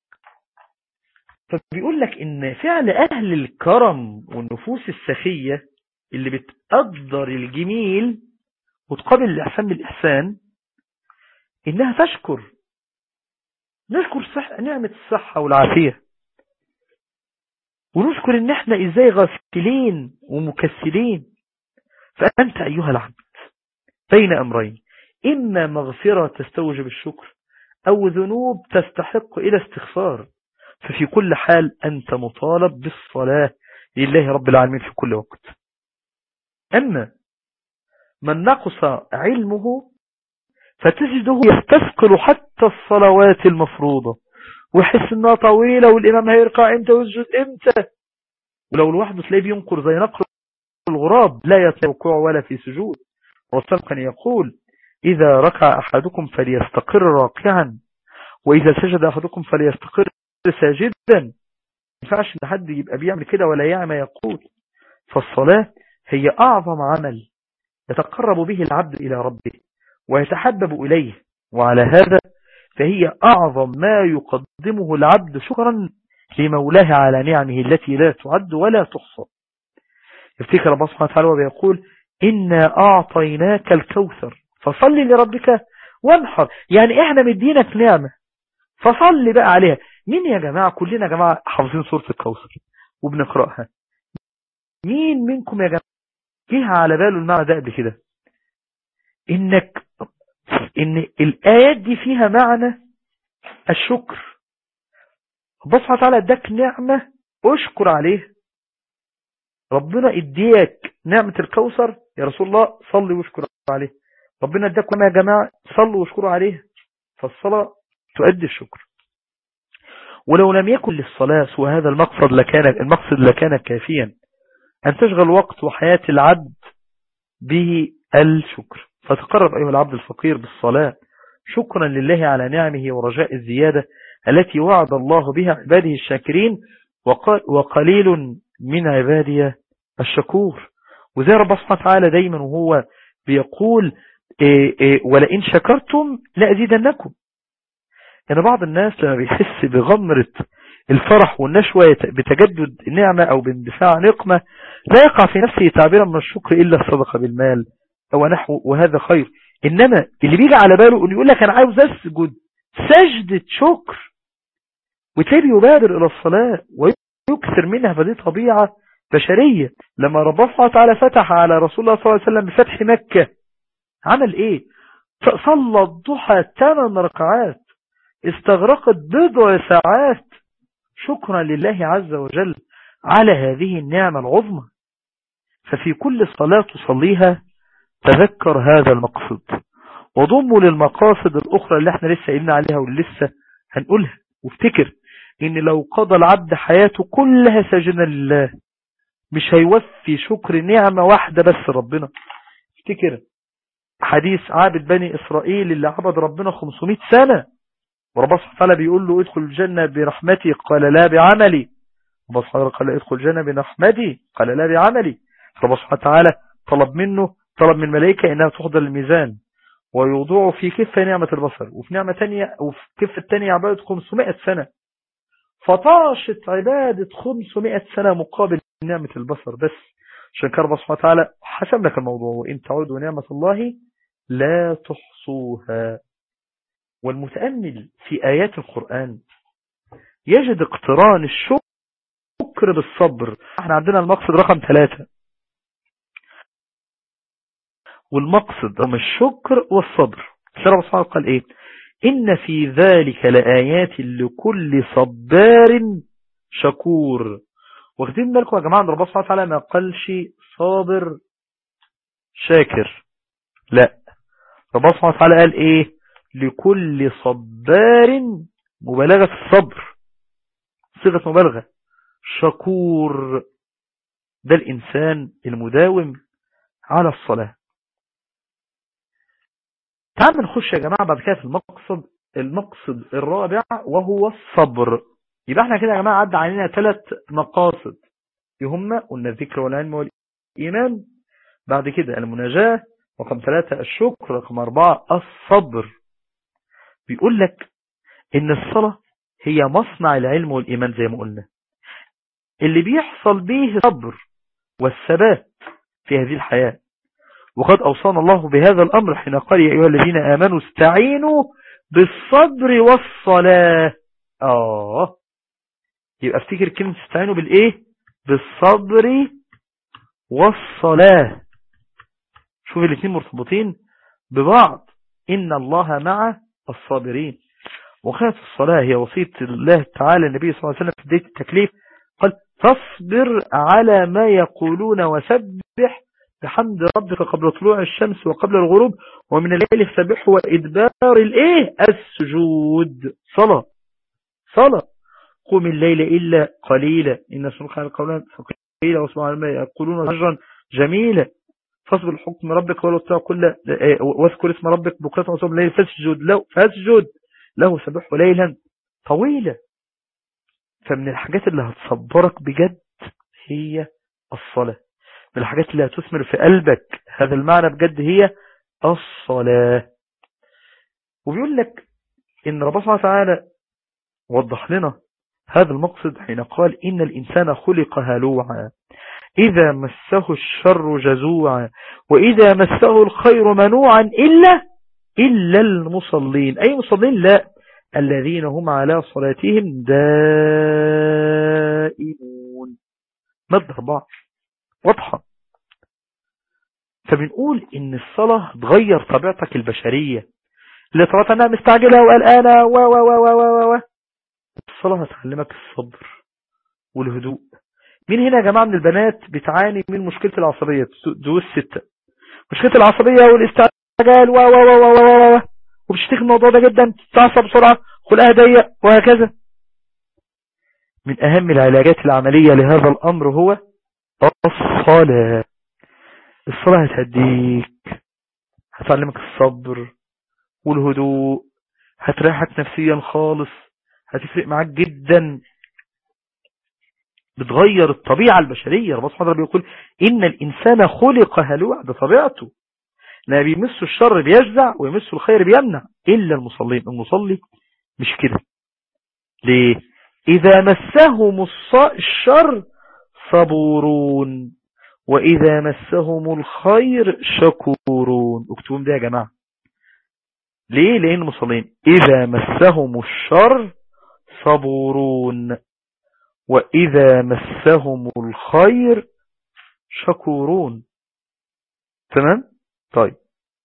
Speaker 4: فبيقول لك ان فعل اهل الكرم والنفوس السخية اللي بتقدر الجميل وتقابل الاحسان بالاحسان انها تشكر نشكر صح نعمة الصحة والعافية ونذكر ان احنا ازاي غافلين ومكسلين فانت ايها العبد بين امرين اما مغفرة تستوجب الشكر او ذنوب تستحق الى استغفار ففي كل حال انت مطالب بالصلاة لله رب العالمين في كل وقت اما من نقص علمه فتجده يستثقل حتى الصلوات المفروضة ويحس انها طويلة والامام هيركع امتى ويسجد امتى ولو لوحده تلاقيه بينقر زي نقر الغراب لا يتوقع ولا في سجود والرسول كان يقول إذا ركع أحدكم فليستقر راكعا وإذا سجد أحدكم فليستقر ساجدا ما ينفعش ان حد يبقى بيعمل كده ولا يعمى يقول فالصلاة هي أعظم عمل يتقرب به العبد إلى ربه ويتحبب إليه وعلى هذا فهي أعظم ما يقدمه العبد شكرا لمولاه على نعمه التي لا تعد ولا تحصى يفتكر الله سبحانه وتعالى وبيقول إنا أعطيناك الكوثر فصل لربك وانحر يعني احنا مدينك نعمة فصل بقى عليها مين يا جماعة كلنا يا جماعة حافظين سورة الكوثر وبنقرأها مين منكم يا جماعة جه على باله المعنى ده قبل كده انك ان الايات دي فيها معنى الشكر الله سبحانه وتعالى اداك نعمة اشكر عليها ربنا اديك نعمة الكوثر يا رسول الله صلي واشكر عليه ربنا اداكم يا جماعة صلوا واشكروا عليه فالصلاة تؤدي الشكر ولو لم يكن للصلاة وهذا المقصد لكان المقصد لكان كافيا أن تشغل وقت وحياة العبد به الشكر فتقرب أيها العبد الفقير بالصلاة شكرا لله على نعمه ورجاء الزيادة التي وعد الله بها عباده الشاكرين وقليل من عبادي الشكور وزي رب سبحانه وتعالى دايما وهو بيقول إيه إيه ولئن شكرتم لأزيدنكم يعني بعض الناس لما بيحس بغمرة الفرح والنشوة بتجدد نعمة أو باندفاع نقمة لا يقع في نفسه تعبيرا من الشكر إلا الصدقة بالمال أو نحو وهذا خير إنما اللي بيجي على باله أنه يقول لك أنا عاوز أسجد سجدة شكر وتلاقيه بيبادر إلى الصلاة ويكثر منها فدي طبيعة بشرية لما ربنا سبحانه وتعالى فتح على رسول الله صلى الله عليه وسلم بفتح مكة عمل ايه صلى الضحى ثمان ركعات استغرقت بضع ساعات شكرا لله عز وجل على هذه النعمة العظمى ففي كل صلاة تصليها تذكر هذا المقصد وضموا للمقاصد الأخرى اللي احنا لسه قلنا عليها واللي لسه هنقولها وافتكر ان لو قضى العبد حياته كلها ساجنا لله مش هيوفي شكر نعمة واحدة بس ربنا افتكر حديث عابد بني إسرائيل اللي عبد ربنا 500 سنة وربنا سبحانه وتعالى بيقول له ادخل الجنة برحمتي قال لا بعملي ربنا سبحانه قال ادخل الجنة برحمتي قال لا بعملي ربنا سبحانه وتعالى طلب منه طلب من الملائكة انها تحضر الميزان ويوضعه في كفة نعمة البصر وفي نعمة تانية وفي كفة تانية عبادة 500 سنة فطاشت عبادة 500 سنة مقابل نعمة البصر بس عشان كده ربنا سبحانه وتعالى حسب لك الموضوع وإن تعودوا نعمة الله لا تحصوها والمتأمل في آيات القرآن يجد اقتران الشكر بالصبر احنا عندنا المقصد رقم ثلاثة والمقصد هم الشكر والصبر سيرا سبحانه قال ايه إن في ذلك لآيات لكل صبار شكور واخدين بالكم يا جماعة ان ربنا سبحانه وتعالى ما قالش صابر شاكر لا ربنا سبحانه وتعالى قال ايه لكل صبار مبالغة في الصبر صيغة مبالغة شكور ده الإنسان المداوم على الصلاة تعال نخش يا جماعة بعد كده في المقصد المقصد الرابع وهو الصبر يبقى احنا كده يا جماعة عدى علينا ثلاث مقاصد هم قلنا الذكر والعلم والإيمان بعد كده المناجاة رقم ثلاثة الشكر رقم أربعة الصبر بيقول لك إن الصلاة هي مصنع العلم والإيمان زي ما قلنا اللي بيحصل به الصبر والثبات في هذه الحياة وقد أوصانا الله بهذا الأمر حين قال يا أيها الذين آمنوا استعينوا بالصبر والصلاة آه يبقى افتكر كلمة استعينوا بالإيه بالصبر والصلاة شوف الاثنين مرتبطين ببعض إن الله مع الصابرين وكانت الصلاة هي وصية الله تعالى النبي صلى الله عليه وسلم في بداية التكليف قال فاصبر على ما يقولون وسبح بحمد ربك قبل طلوع الشمس وقبل الغروب ومن الليل فسبحه وإدبار الايه السجود صلاة صلاة قوم الليل إلا قليلا إن سنقع القولان ثقيلا واسمع الماء يقولون رجا جميلا فاصبر الحكم ربك ولو تطيع كل واذكر اسم ربك بكرة وصوم الليل فاسجد له فاسجد له سبح ليلا طويلا فمن الحاجات اللي هتصبرك بجد هي الصلاة من الحاجات اللي هتثمر في قلبك هذا المعنى بجد هي الصلاة وبيقول لك إن ربنا سبحانه وتعالى وضح لنا هذا المقصد حين قال إن الإنسان خلق هلوعا إذا مسه الشر جزوعا وإذا مسه الخير منوعا إلا إلا المصلين أي مصلين لا الذين هم على صلاتهم دائمون مد أربعة واضحة فبنقول إن الصلاة تغير طبيعتك البشرية اللي طلعت أنها مستعجلة وقلقانة و و و و و و الصلاة هتعلمك الصبر والهدوء مين هنا يا جماعة من البنات بتعاني من مشكلة العصبية دول ستة مشكلة العصبية والاستعجال و و و و و و وبتشتكي الموضوع ده جدا تعصب بسرعة خلقها ضيق وهكذا من أهم العلاجات العملية لهذا الأمر هو الصلاة الصلاة هتهديك هتعلمك الصبر والهدوء هتريحك نفسيا خالص هتفرق معاك جدا بتغير الطبيعة البشرية ربنا سبحانه وتعالى بيقول إن الإنسان خلق هلوع ده طبيعته لا بيمس الشر بيجزع ويمس الخير بيمنع إلا المصلين المصلي مش كده ليه إذا مسهم الشر صبورون وإذا مسهم الخير شكورون اكتبون ده يا جماعة ليه لأن المصلين إذا مسهم الشر صبورون وإذا مسهم الخير شكورون تمام طيب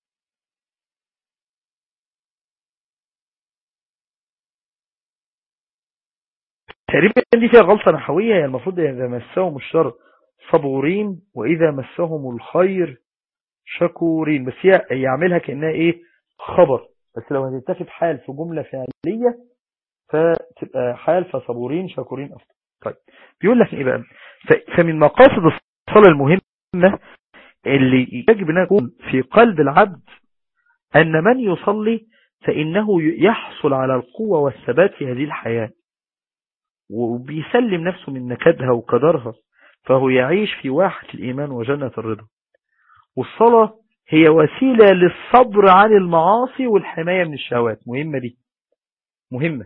Speaker 4: تقريبا دي فيها غلطة نحوية يعني المفروض إذا مسهم الشر صبورين وإذا مسهم الخير شكورين بس هي يعملها كأنها إيه خبر بس لو هتتاخد حال في جملة فعلية فتبقى حال فصبورين شكورين أفضل طيب بيقول لك إيه بقى فمن مقاصد الصلاة المهمة اللي يجب أن يكون في قلب العبد أن من يصلي فإنه يحصل على القوة والثبات في هذه الحياة وبيسلم نفسه من نكدها وقدرها فهو يعيش في واحة الإيمان وجنة الرضا والصلاة هي وسيلة للصبر عن المعاصي والحماية من الشهوات مهمة دي مهمة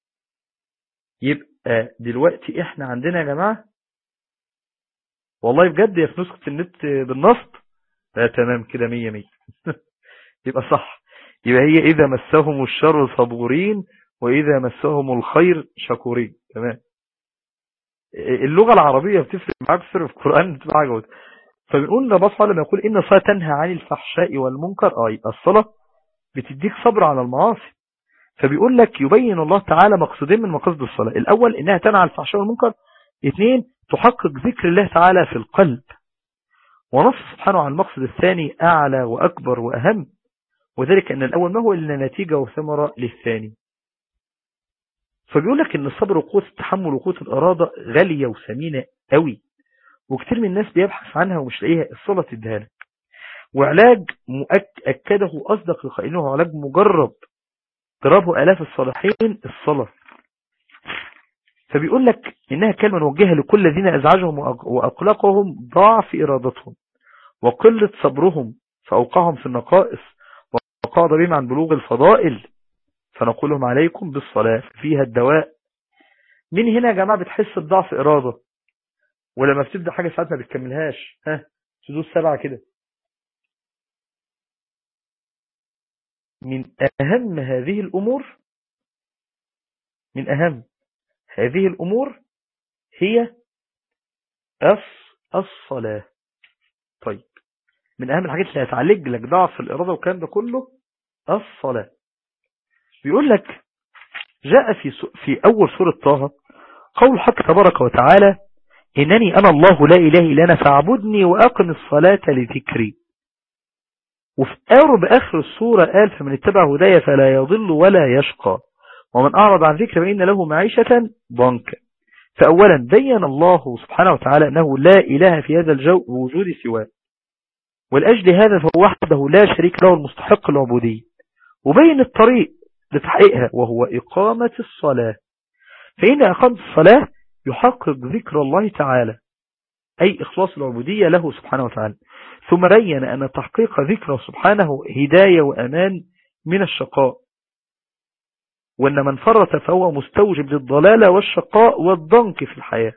Speaker 4: يبقى دلوقتي احنا عندنا يا جماعة والله بجد يا في نسخة النت بالنصب لا تمام كده مية مية يبقى صح يبقى هي إذا مسهم الشر صبورين وإذا مسهم الخير شكورين تمام اللغة العربية بتفرق معاك في القرآن بتبقى حاجة فبنقول لبصة لما يقول إن الصلاة تنهى عن الفحشاء والمنكر آه يبقى الصلاة بتديك صبر على المعاصي فبيقول لك يبين الله تعالى مقصدين من مقاصد الصلاة الأول إنها تنهى عن الفحشاء والمنكر اثنين تحقق ذكر الله تعالى في القلب ونص سبحانه عن المقصد الثاني أعلى وأكبر وأهم وذلك أن الأول ما هو إلا نتيجة وثمرة للثاني فبيقول لك ان الصبر وقوة التحمل وقوة الارادة غالية وثمينة قوي وكتير من الناس بيبحث عنها ومش لاقيها الصلاة تديها لك وعلاج مؤكده اصدق لقائنه علاج مجرب جربه الاف الصالحين الصلاة فبيقول لك انها كلمة موجهة لكل الذين ازعجهم واقلقهم ضعف ارادتهم وقلة صبرهم فاوقعهم في النقائص وقعد بهم عن بلوغ الفضائل فنقول لهم عليكم بالصلاة فيها الدواء مين هنا يا جماعة بتحس بضعف إرادة ولما بتبدأ حاجة ساعات ما بتكملهاش ها تدوس سبعة كده من أهم هذه الأمور من أهم هذه الأمور هي الصلاة طيب من أهم الحاجات اللي هتعالج لك ضعف الإرادة والكلام ده كله الصلاة بيقول لك جاء في في أول سورة طه قول حق تبارك وتعالى إنني أنا الله لا إله إلا أنا فاعبدني وأقم الصلاة لذكري وفي قرب آخر السورة قال فمن اتبع هدايا فلا يضل ولا يشقى ومن أعرض عن ذكر فإن له معيشة ضنكا فأولا بين الله سبحانه وتعالى أنه لا إله في هذا الجو وجود سواه والأجل هذا فهو وحده لا شريك له المستحق العبودية وبين الطريق لتحقيقها وهو إقامة الصلاة فإن أقامة الصلاة يحقق ذكر الله تعالى أي إخلاص العبودية له سبحانه وتعالى ثم بين أن تحقيق ذكره سبحانه هداية وأمان من الشقاء وأن من فرط فهو مستوجب للضلالة والشقاء والضنك في الحياة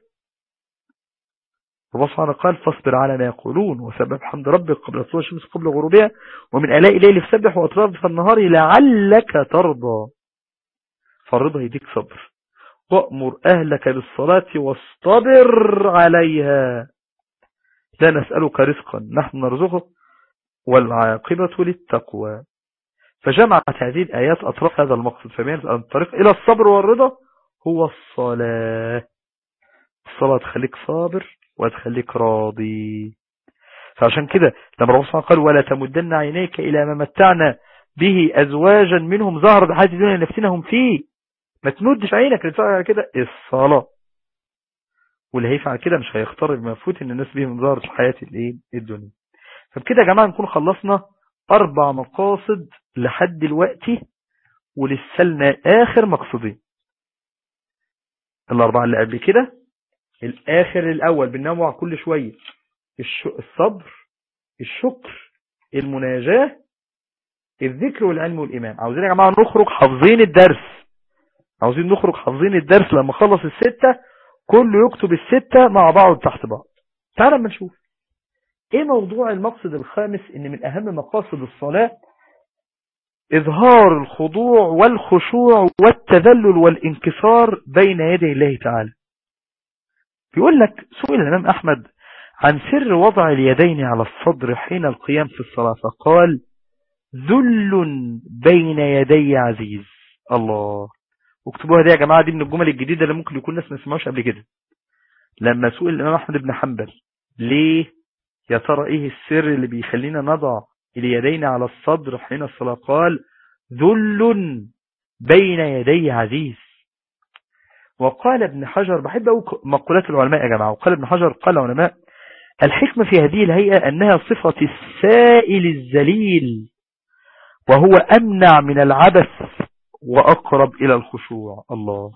Speaker 4: الله سبحانه قال فاصبر على ما يقولون وسبب حمد ربك قبل طلوع الشمس قبل غروبها ومن آلاء الليل فسبح وأطراف النهار لعلك ترضى فرضها يديك صبر وأمر أهلك بالصلاة واصطبر عليها لا نسألك رزقا نحن نرزقك والعاقبة للتقوى فجمعت هذه الآيات أطراف هذا المقصد فبينت أن الطريق إلى الصبر والرضا هو الصلاة الصلاة تخليك صابر وتخليك راضي فعشان كده لما رسول قال ولا تمدن عينيك إلى ما متعنا به أزواجا منهم ظهر حاجة دون نفتنهم فيه ما تمدش عينك لتفعل كده الصلاة واللي هيفعل كده مش هيختار المفوت ان الناس بيه من ظهر الحياة الايه الدنيا فبكده يا جماعة نكون خلصنا اربع مقاصد لحد دلوقتي ولسلنا اخر مقصدين الاربعة اللي قبل كده الاخر الاول بننوع كل شوية الصبر الشكر المناجاة الذكر والعلم والإيمان عاوزين يا جماعة نخرج حافظين الدرس عاوزين نخرج حافظين الدرس لما خلص الستة كله يكتب الستة مع بعض تحت بعض تعال ما نشوف ايه موضوع المقصد الخامس ان من اهم مقاصد الصلاة اظهار الخضوع والخشوع والتذلل والانكسار بين يدي الله تعالى بيقول لك سئل الامام احمد عن سر وضع اليدين على الصدر حين القيام في الصلاة فقال ذل بين يدي عزيز الله واكتبوها دي يا جماعة دي من الجمل الجديدة اللي ممكن يكون ناس ما سمعوش قبل كده لما سئل الإمام أحمد بن حنبل ليه يا ترى إيه السر اللي بيخلينا نضع اليدين على الصدر حين الصلاة قال ذل بين يدي عزيز وقال ابن حجر بحب أقول مقولات العلماء يا جماعة وقال ابن حجر قال العلماء الحكمة في هذه الهيئة أنها صفة السائل الزليل وهو أمنع من العبث وأقرب إلى الخشوع الله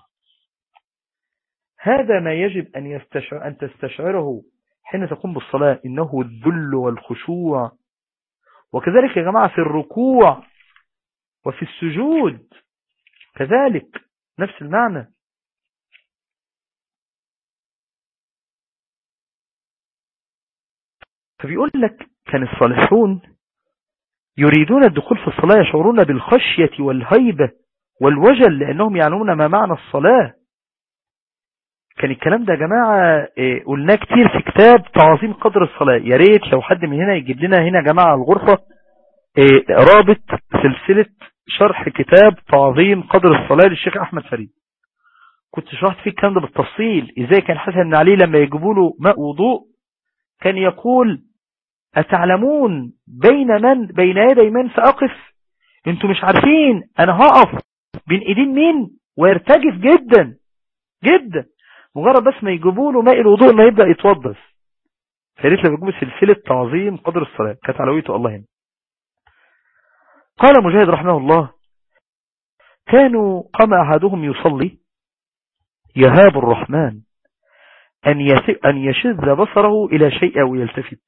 Speaker 4: هذا ما يجب أن, يستشعر أن تستشعره حين تقوم بالصلاة إنه الذل والخشوع وكذلك يا جماعة في الركوع وفي السجود كذلك نفس المعنى فبيقول لك كان الصالحون يريدون الدخول في الصلاة يشعرون بالخشية والهيبة والوجل لأنهم يعلمون ما معنى الصلاة كان الكلام ده يا جماعة إيه قلناه كتير في كتاب تعظيم قدر الصلاة يا ريت لو حد من هنا يجيب لنا هنا يا جماعة الغرفة إيه رابط سلسلة شرح كتاب تعظيم قدر الصلاة للشيخ أحمد فريد كنت شرحت فيه الكلام ده بالتفصيل ازاي كان حسن بن علي لما يجيبوا له ماء وضوء كان يقول أتعلمون بين من بين يدي من سأقف انتوا مش عارفين انا هقف بين ايدين مين ويرتجف جدا جدا مجرد بس ما يجيبوا له ماء الوضوء ما يبدأ يتوضس فريت لما يجيبوا سلسلة تعظيم قدر الصلاة كانت علويته الله هنا قال مجاهد رحمه الله كانوا قام أحدهم يصلي يهاب الرحمن أن أن يشذ بصره إلى شيء أو يلتفت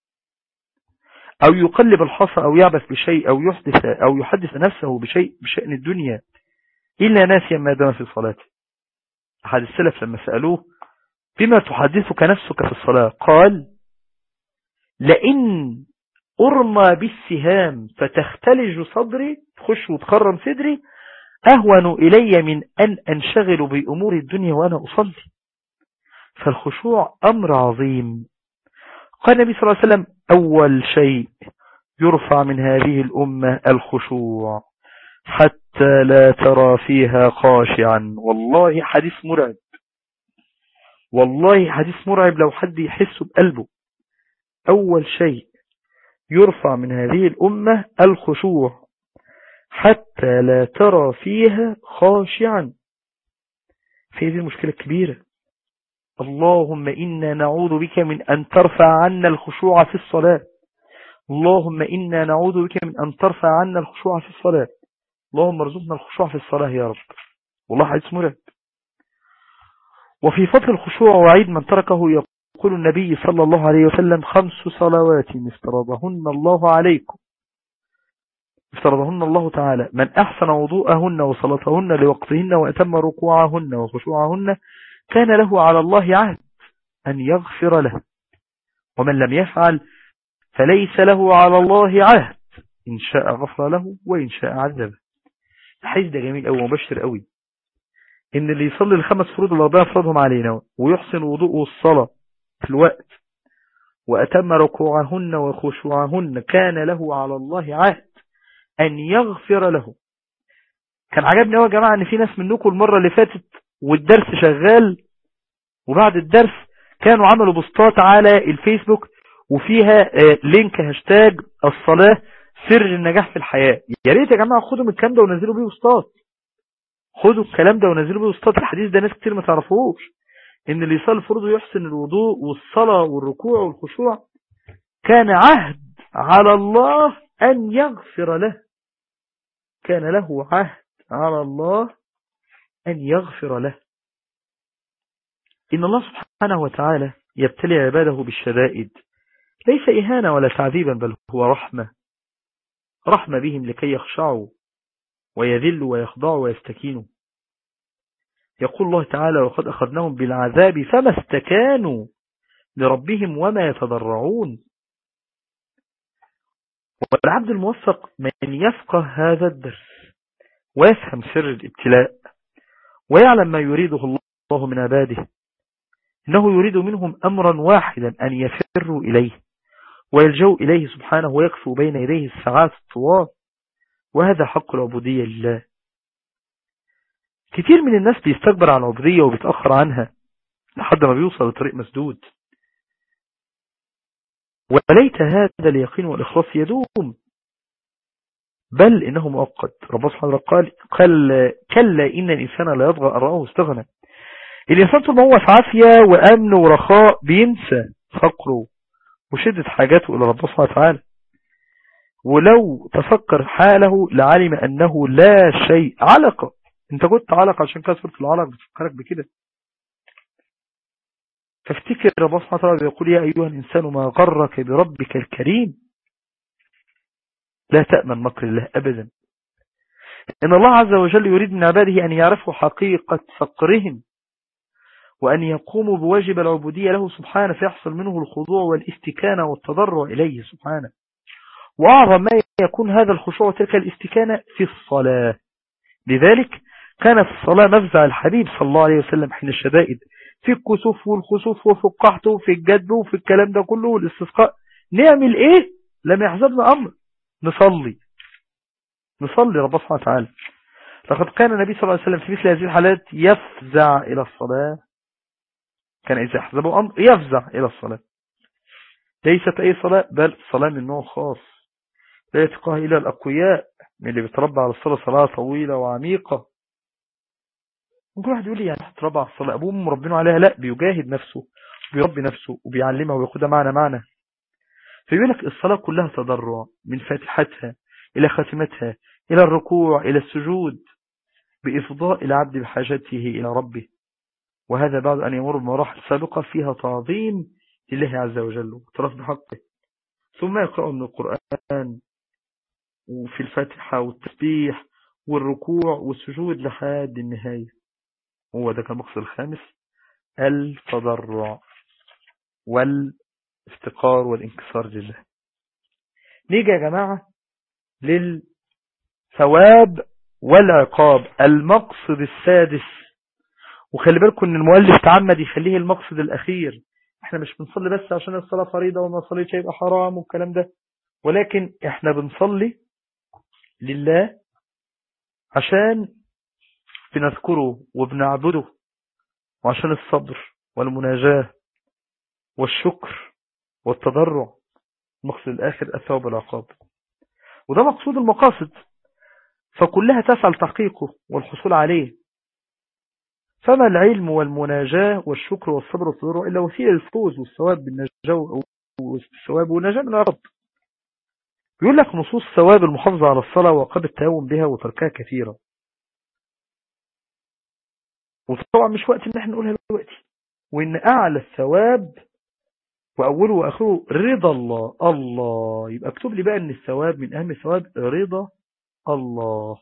Speaker 4: أو يقلب الحصى أو يعبث بشيء أو يحدث أو يحدث نفسه بشيء بشأن الدنيا إلا ناسيا ما دام في صلاته أحد السلف لما سألوه بما تحدثك نفسك في الصلاة قال لئن أرمى بالسهام فتختلج صدري تخش وتخرم صدري أهون إلي من أن أنشغل بأمور الدنيا وأنا أصلي فالخشوع أمر عظيم قال النبي صلى الله عليه وسلم أول شيء يرفع من هذه الأمة الخشوع حتى لا ترى فيها خاشعا والله حديث مرعب والله حديث مرعب لو حد يحس بقلبه أول شيء يرفع من هذه الأمة الخشوع حتى لا ترى فيها خاشعا في هذه المشكلة الكبيرة اللهم إنا نعوذ بك من أن ترفع عنا الخشوع في الصلاة اللهم إنا نعوذ بك من أن ترفع عنا الخشوع في الصلاة اللهم ارزقنا الخشوع في الصلاة يا رب والله حديث مرعب وفي فضل الخشوع وعيد من تركه يقول النبي صلى الله عليه وسلم خمس صلوات افترضهن الله عليكم افترضهن الله تعالى من أحسن وضوءهن وصلاتهن لوقتهن وأتم ركوعهن وخشوعهن كان له على الله عهد أن يغفر له ومن لم يفعل فليس له على الله عهد إن شاء غفر له وإن شاء عذبه الحديث ده جميل أوي ومبشر أوي إن اللي يصلي الخمس فروض اللي ربنا فرضهم علينا ويحسن وضوءه الصلاة في الوقت وأتم ركوعهن وخشوعهن كان له على الله عهد أن يغفر له كان عجبني يا جماعة أن في ناس منكم المرة اللي فاتت والدرس شغال وبعد الدرس كانوا عملوا بوستات على الفيسبوك وفيها لينك هاشتاج الصلاة سر النجاح في الحياة يا ريت يا جماعة خدوا من الكلام ده ونزلوا بيه بوستات خدوا الكلام ده ونزلوا بيه بوستات الحديث ده ناس كتير ما تعرفوش ان اللي يصلي فرضه يحسن الوضوء والصلاة والركوع والخشوع كان عهد على الله أن يغفر له كان له عهد على الله أن يغفر له إن الله سبحانه وتعالى يبتلي عباده بالشدائد ليس إهانة ولا تعذيبا بل هو رحمة رحمة بهم لكي يخشعوا ويذلوا ويخضعوا ويستكينوا يقول الله تعالى وقد أخذناهم بالعذاب فما استكانوا لربهم وما يتضرعون والعبد الموفق من يفقه هذا الدرس ويفهم سر الابتلاء ويعلم ما يريده الله من عباده إنه يريد منهم أمرا واحدا أن يفروا إليه ويلجوا إليه سبحانه ويكفوا بين يديه الساعات الطوال وهذا حق العبودية لله كتير من الناس بيستكبر عن العبودية وبيتأخر عنها لحد ما بيوصل لطريق مسدود وليت هذا اليقين والإخلاص يدوم بل إنه مؤقت رب سبحانه قال قال كلا إن الإنسان لا يطغى أراه استغنى الإنسان طول ما هو في عافية وأمن ورخاء بينسى فقره وشدة حاجاته إلى رب سبحانه وتعالى ولو تفكر حاله لعلم أنه لا شيء علقة انت كنت علق عشان كده سورة العلق بتفكرك بكده فافتكر رب سبحانه وتعالى يقول يا أيها الإنسان ما غرك بربك الكريم لا تأمن مكر الله أبدا إن الله عز وجل يريد من عباده أن يعرفوا حقيقة فقرهم وأن يقوموا بواجب العبودية له سبحانه فيحصل منه الخضوع والاستكانة والتضرع إليه سبحانه وأعظم ما يكون هذا الخشوع وتلك الاستكانة في الصلاة لذلك كانت الصلاة مفزع الحبيب صلى الله عليه وسلم حين الشدائد في الكسوف والخسوف وفي القحط وفي الجدب وفي الكلام ده كله والاستسقاء نعمل ايه لم يحزبنا امر نصلي نصلي رب سبحانه وتعالى لقد كان النبي صلى الله عليه وسلم في مثل هذه الحالات يفزع إلى الصلاة كان إذا أحزبه أمر يفزع إلى الصلاة ليست أي صلاة بل صلاة من نوع خاص لا يتقاه إلى الأقوياء من اللي بيتربى على الصلاة صلاة طويلة وعميقة ممكن واحد يقول لي يعني تربى على الصلاة أبوه مربينه عليها لا بيجاهد نفسه بيربي نفسه وبيعلمها وياخدها معنا معنا فيقول لك الصلاة كلها تضرع من فاتحتها إلى خاتمتها إلى الركوع إلى السجود بإفضاء العبد بحاجته إلى ربه وهذا بعد أن يمر بمراحل سابقة فيها تعظيم لله عز وجل وترف بحقه ثم يقرأ من القرآن وفي الفاتحة والتسبيح والركوع والسجود لحد النهاية هو ده كان المقصد الخامس التضرع والافتقار والانكسار لله نيجي يا جماعة للثواب والعقاب المقصد السادس وخلي بالكم ان المؤلف تعمد يخليه المقصد الاخير احنا مش بنصلي بس عشان الصلاة فريضة وما صليتش هيبقى حرام والكلام ده ولكن احنا بنصلي لله عشان بنذكره وبنعبده وعشان الصبر والمناجاة والشكر والتضرع المقصد الآخر الثواب والعقاب وده مقصود المقاصد فكلها تسعى لتحقيقه والحصول عليه فما العلم والمناجاة والشكر والصبر والصبر إلا وسيلة الفوز والثواب بالنجاة والثواب والنجاة من العرض يقول لك نصوص ثواب المحافظة على الصلاة وقبل التهاون بها وتركها كثيرة وطبعا مش وقت ان احنا نقولها دلوقتي وان اعلى الثواب واوله واخره رضا الله الله يبقى اكتب لي بقى ان الثواب من اهم الثواب رضا الله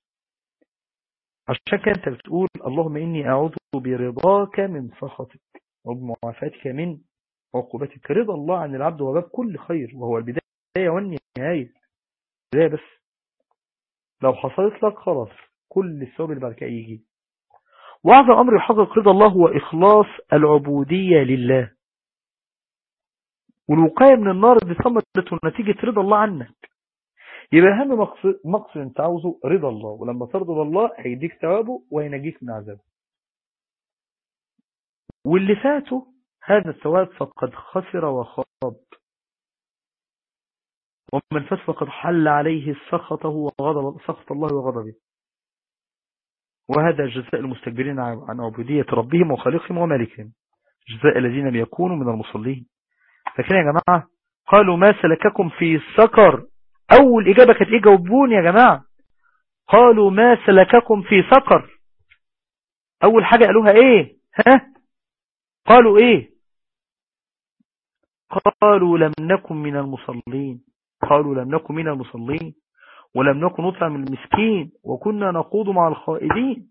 Speaker 4: عشان كده انت بتقول اللهم اني اعوذ برضاك من سخطك وبمعافاتك من عقوبتك رضا الله عن العبد وباب كل خير وهو البداية والنهاية بداية بس لو حصلت لك خلاص كل الثواب اللي بعد كده يجي وأعظم أمر يحقق رضا الله هو إخلاص العبودية لله والوقاية من النار دي ثمرة نتيجة رضا الله عنك يبقى أهم مقصد, مقصد أنت عاوزه رضا الله ولما ترضى بالله هيديك ثوابه وينجيك من عذابه واللي فاته هذا الثواب فقد خسر وخاب ومن فات فقد حل عليه سخطه وغضب سخط الله وغضبه وهذا جزاء المستكبرين عن عبودية ربهم وخالقهم ومالكهم جزاء الذين يكونوا من المصلين لكن يا جماعة قالوا ما سلككم في سقر أول إجابة كانت إيه جاوبون يا جماعة قالوا ما سلككم في سقر أول حاجة قالوها إيه ها قالوا إيه قالوا لم نكن من المصلين قالوا لم نكن من المصلين ولم نكن نطعم المسكين وكنا نقود مع الخائدين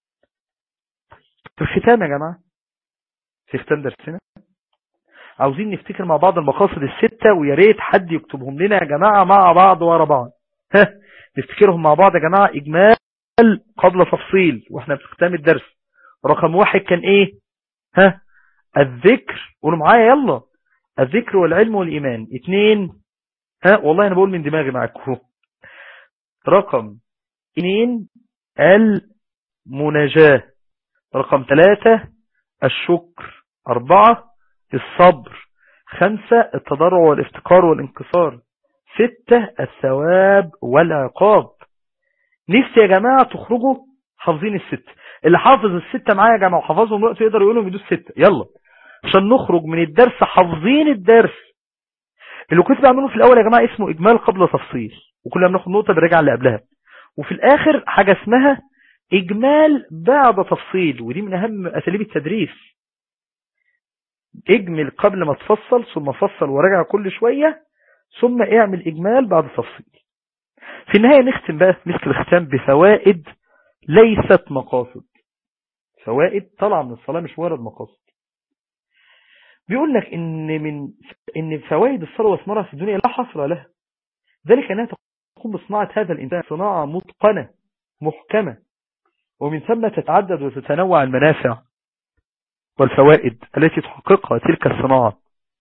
Speaker 4: في الختام يا جماعة في ختام درسنا عاوزين نفتكر مع بعض المقاصد الستة ويا ريت حد يكتبهم لنا يا جماعة مع بعض ورا بعض ها نفتكرهم مع بعض يا جماعة إجمال قبل تفصيل واحنا في ختام الدرس رقم واحد كان ايه ها الذكر قولوا معايا يلا الذكر والعلم والإيمان اتنين ها والله أنا بقول من دماغي معاكم رقم اثنين المناجاة رقم ثلاثة الشكر أربعة الصبر خمسة التضرع والافتقار والانكسار ستة الثواب والعقاب نفسي يا جماعة تخرجوا حافظين الستة اللي حافظ الستة معايا يا جماعة وحافظهم الوقت يقدر يقولهم يدوس ستة يلا عشان نخرج من الدرس حافظين الدرس اللي كنت بعمله في الأول يا جماعة اسمه إجمال قبل تفصيل وكلنا بناخد نقطة بنرجع اللي قبلها وفي الآخر حاجة اسمها إجمال بعد تفصيل ودي من أهم أساليب التدريس اجمل قبل ما تفصل ثم فصل وراجع كل شوية ثم اعمل إجمال بعد تفصيل في النهاية نختم بقى مثل الختام بفوائد ليست مقاصد فوائد طالعة من الصلاة مش مجرد مقاصد بيقول لك ان من ان فوائد الصلاة وثمارها في الدنيا لا حصر لها ذلك انها تقوم بصناعة هذا الانسان صناعة متقنة محكمة ومن ثم تتعدد وتتنوع المنافع والفوائد التي تحققها تلك الصناعة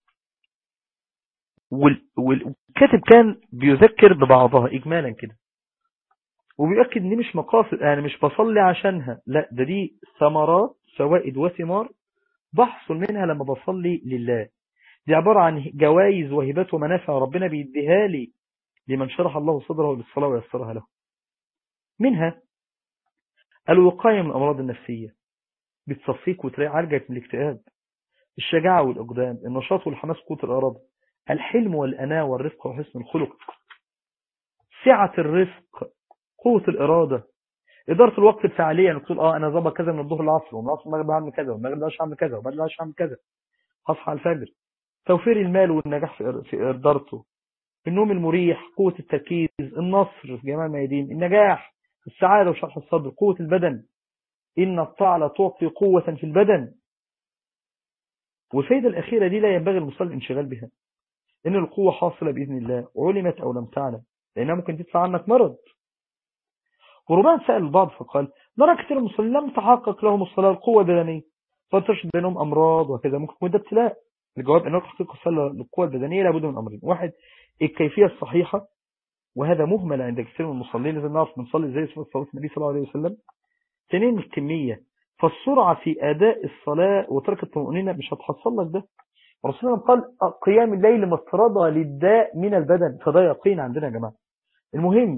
Speaker 4: والكاتب كان بيذكر ببعضها إجمالا كده وبيؤكد ان مش مقاصد انا مش بصلي عشانها لا ده دي ثمرات فوائد وثمار بحصل منها لما بصلي لله دي عبارة عن جوائز وهبات ومنافع ربنا بيديها لي لمن شرح الله صدره للصلاة ويسرها له منها الوقاية من الأمراض النفسية بتصفيك وتعالجك من الاكتئاب الشجاعة والإقدام النشاط والحماس قوة الإرادة الحلم والأناة والرفق وحسن الخلق سعة الرزق قوة الإرادة إدارة الوقت الفعالية انك تقول اه انا ظبط كذا من الظهر للعصر ومن العصر المغرب هعمل كذا ومن المغرب هعمل كذا وبعد العشاء هعمل كذا هصحى على الفجر توفير المال والنجاح في إدارته النوم المريح قوة التركيز النصر في جميع الميادين النجاح السعادة وشرح الصدر قوة البدن إن الطاعة تعطي قوة في البدن والفايدة الأخيرة دي لا ينبغي المصلي الانشغال بها إن القوة حاصلة بإذن الله علمت أو لم تعلم لأنها ممكن تدفع عنك مرض وربما سأل البعض فقال نرى كثير المصلين لم تحقق لهم الصلاة القوة البدنية فترشد بينهم أمراض وكذا ممكن يكون ده ابتلاء الجواب أنه تحقيق الصلاة للقوة البدنية لابد من أمرين واحد الكيفية الصحيحة وهذا مهمل عند كثير من المصلين لازم نعرف بنصلي زي صلاة النبي صلى الله عليه وسلم ثانيا الكمية فالسرعة في أداء الصلاة وترك الطمأنينة مش هتحصل لك ده رسول الله قال قيام الليل مطردة للداء من البدن فده يقين عندنا يا جماعة المهم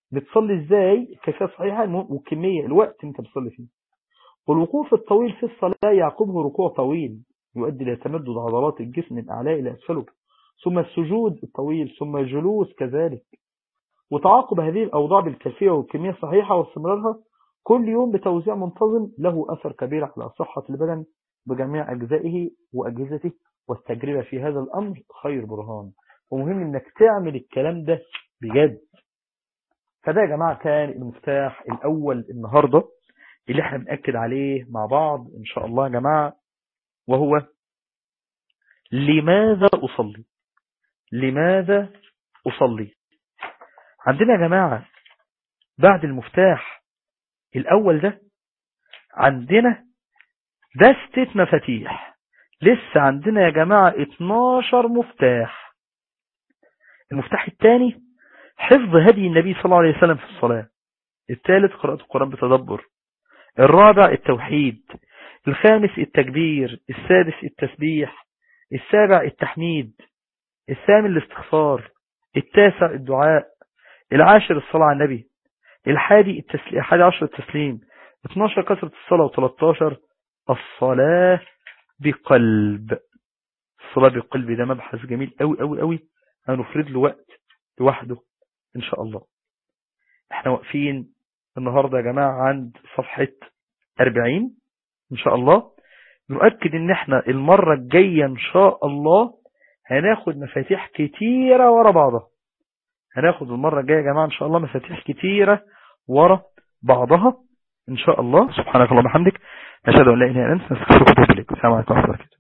Speaker 4: بتصلي ازاي كيفية صحيحة والكمية الوقت انت بتصلي فيه والوقوف الطويل في الصلاة يعقبه ركوع طويل يؤدي إلى تمدد عضلات الجسم من أعلى إلى أسفله ثم السجود الطويل ثم الجلوس كذلك وتعاقب هذه الأوضاع بالكيفية والكمية الصحيحة واستمرارها كل يوم بتوزيع منتظم له أثر كبير على صحة البدن بجميع أجزائه وأجهزته والتجربة في هذا الأمر خير برهان ومهم إنك تعمل الكلام ده بجد فده يا جماعة كان المفتاح الأول النهاردة اللي احنا بنأكد عليه مع بعض إن شاء الله يا جماعة وهو لماذا أصلي لماذا أصلي عندنا يا جماعة بعد المفتاح الأول ده عندنا دستة مفاتيح لسه عندنا يا جماعة 12 مفتاح المفتاح الثاني حفظ هدي النبي صلى الله عليه وسلم في الصلاة الثالث قراءة القرآن بتدبر الرابع التوحيد الخامس التكبير السادس التسبيح السابع التحميد الثامن الاستغفار التاسع الدعاء العاشر الصلاة على النبي الحادي التسليم الحادي عشر التسليم 12 كثرة الصلاة و13 الصلاة بقلب الصلاة بقلب ده مبحث جميل قوي قوي قوي هنفرد له وقت لوحده ان شاء الله احنا واقفين النهاردة يا جماعة عند صفحة 40 ان شاء الله نؤكد ان احنا المرة الجاية ان شاء الله هناخد مفاتيح كتيرة ورا بعضها هناخد المرة الجاية يا جماعة ان شاء الله مفاتيح كتيرة ورا بعضها ان شاء الله سبحانك اللهم وبحمدك نشهد ان لا اله الا انت نستغفرك ونتوب اليك السلام عليكم ورحمة الله وبركاته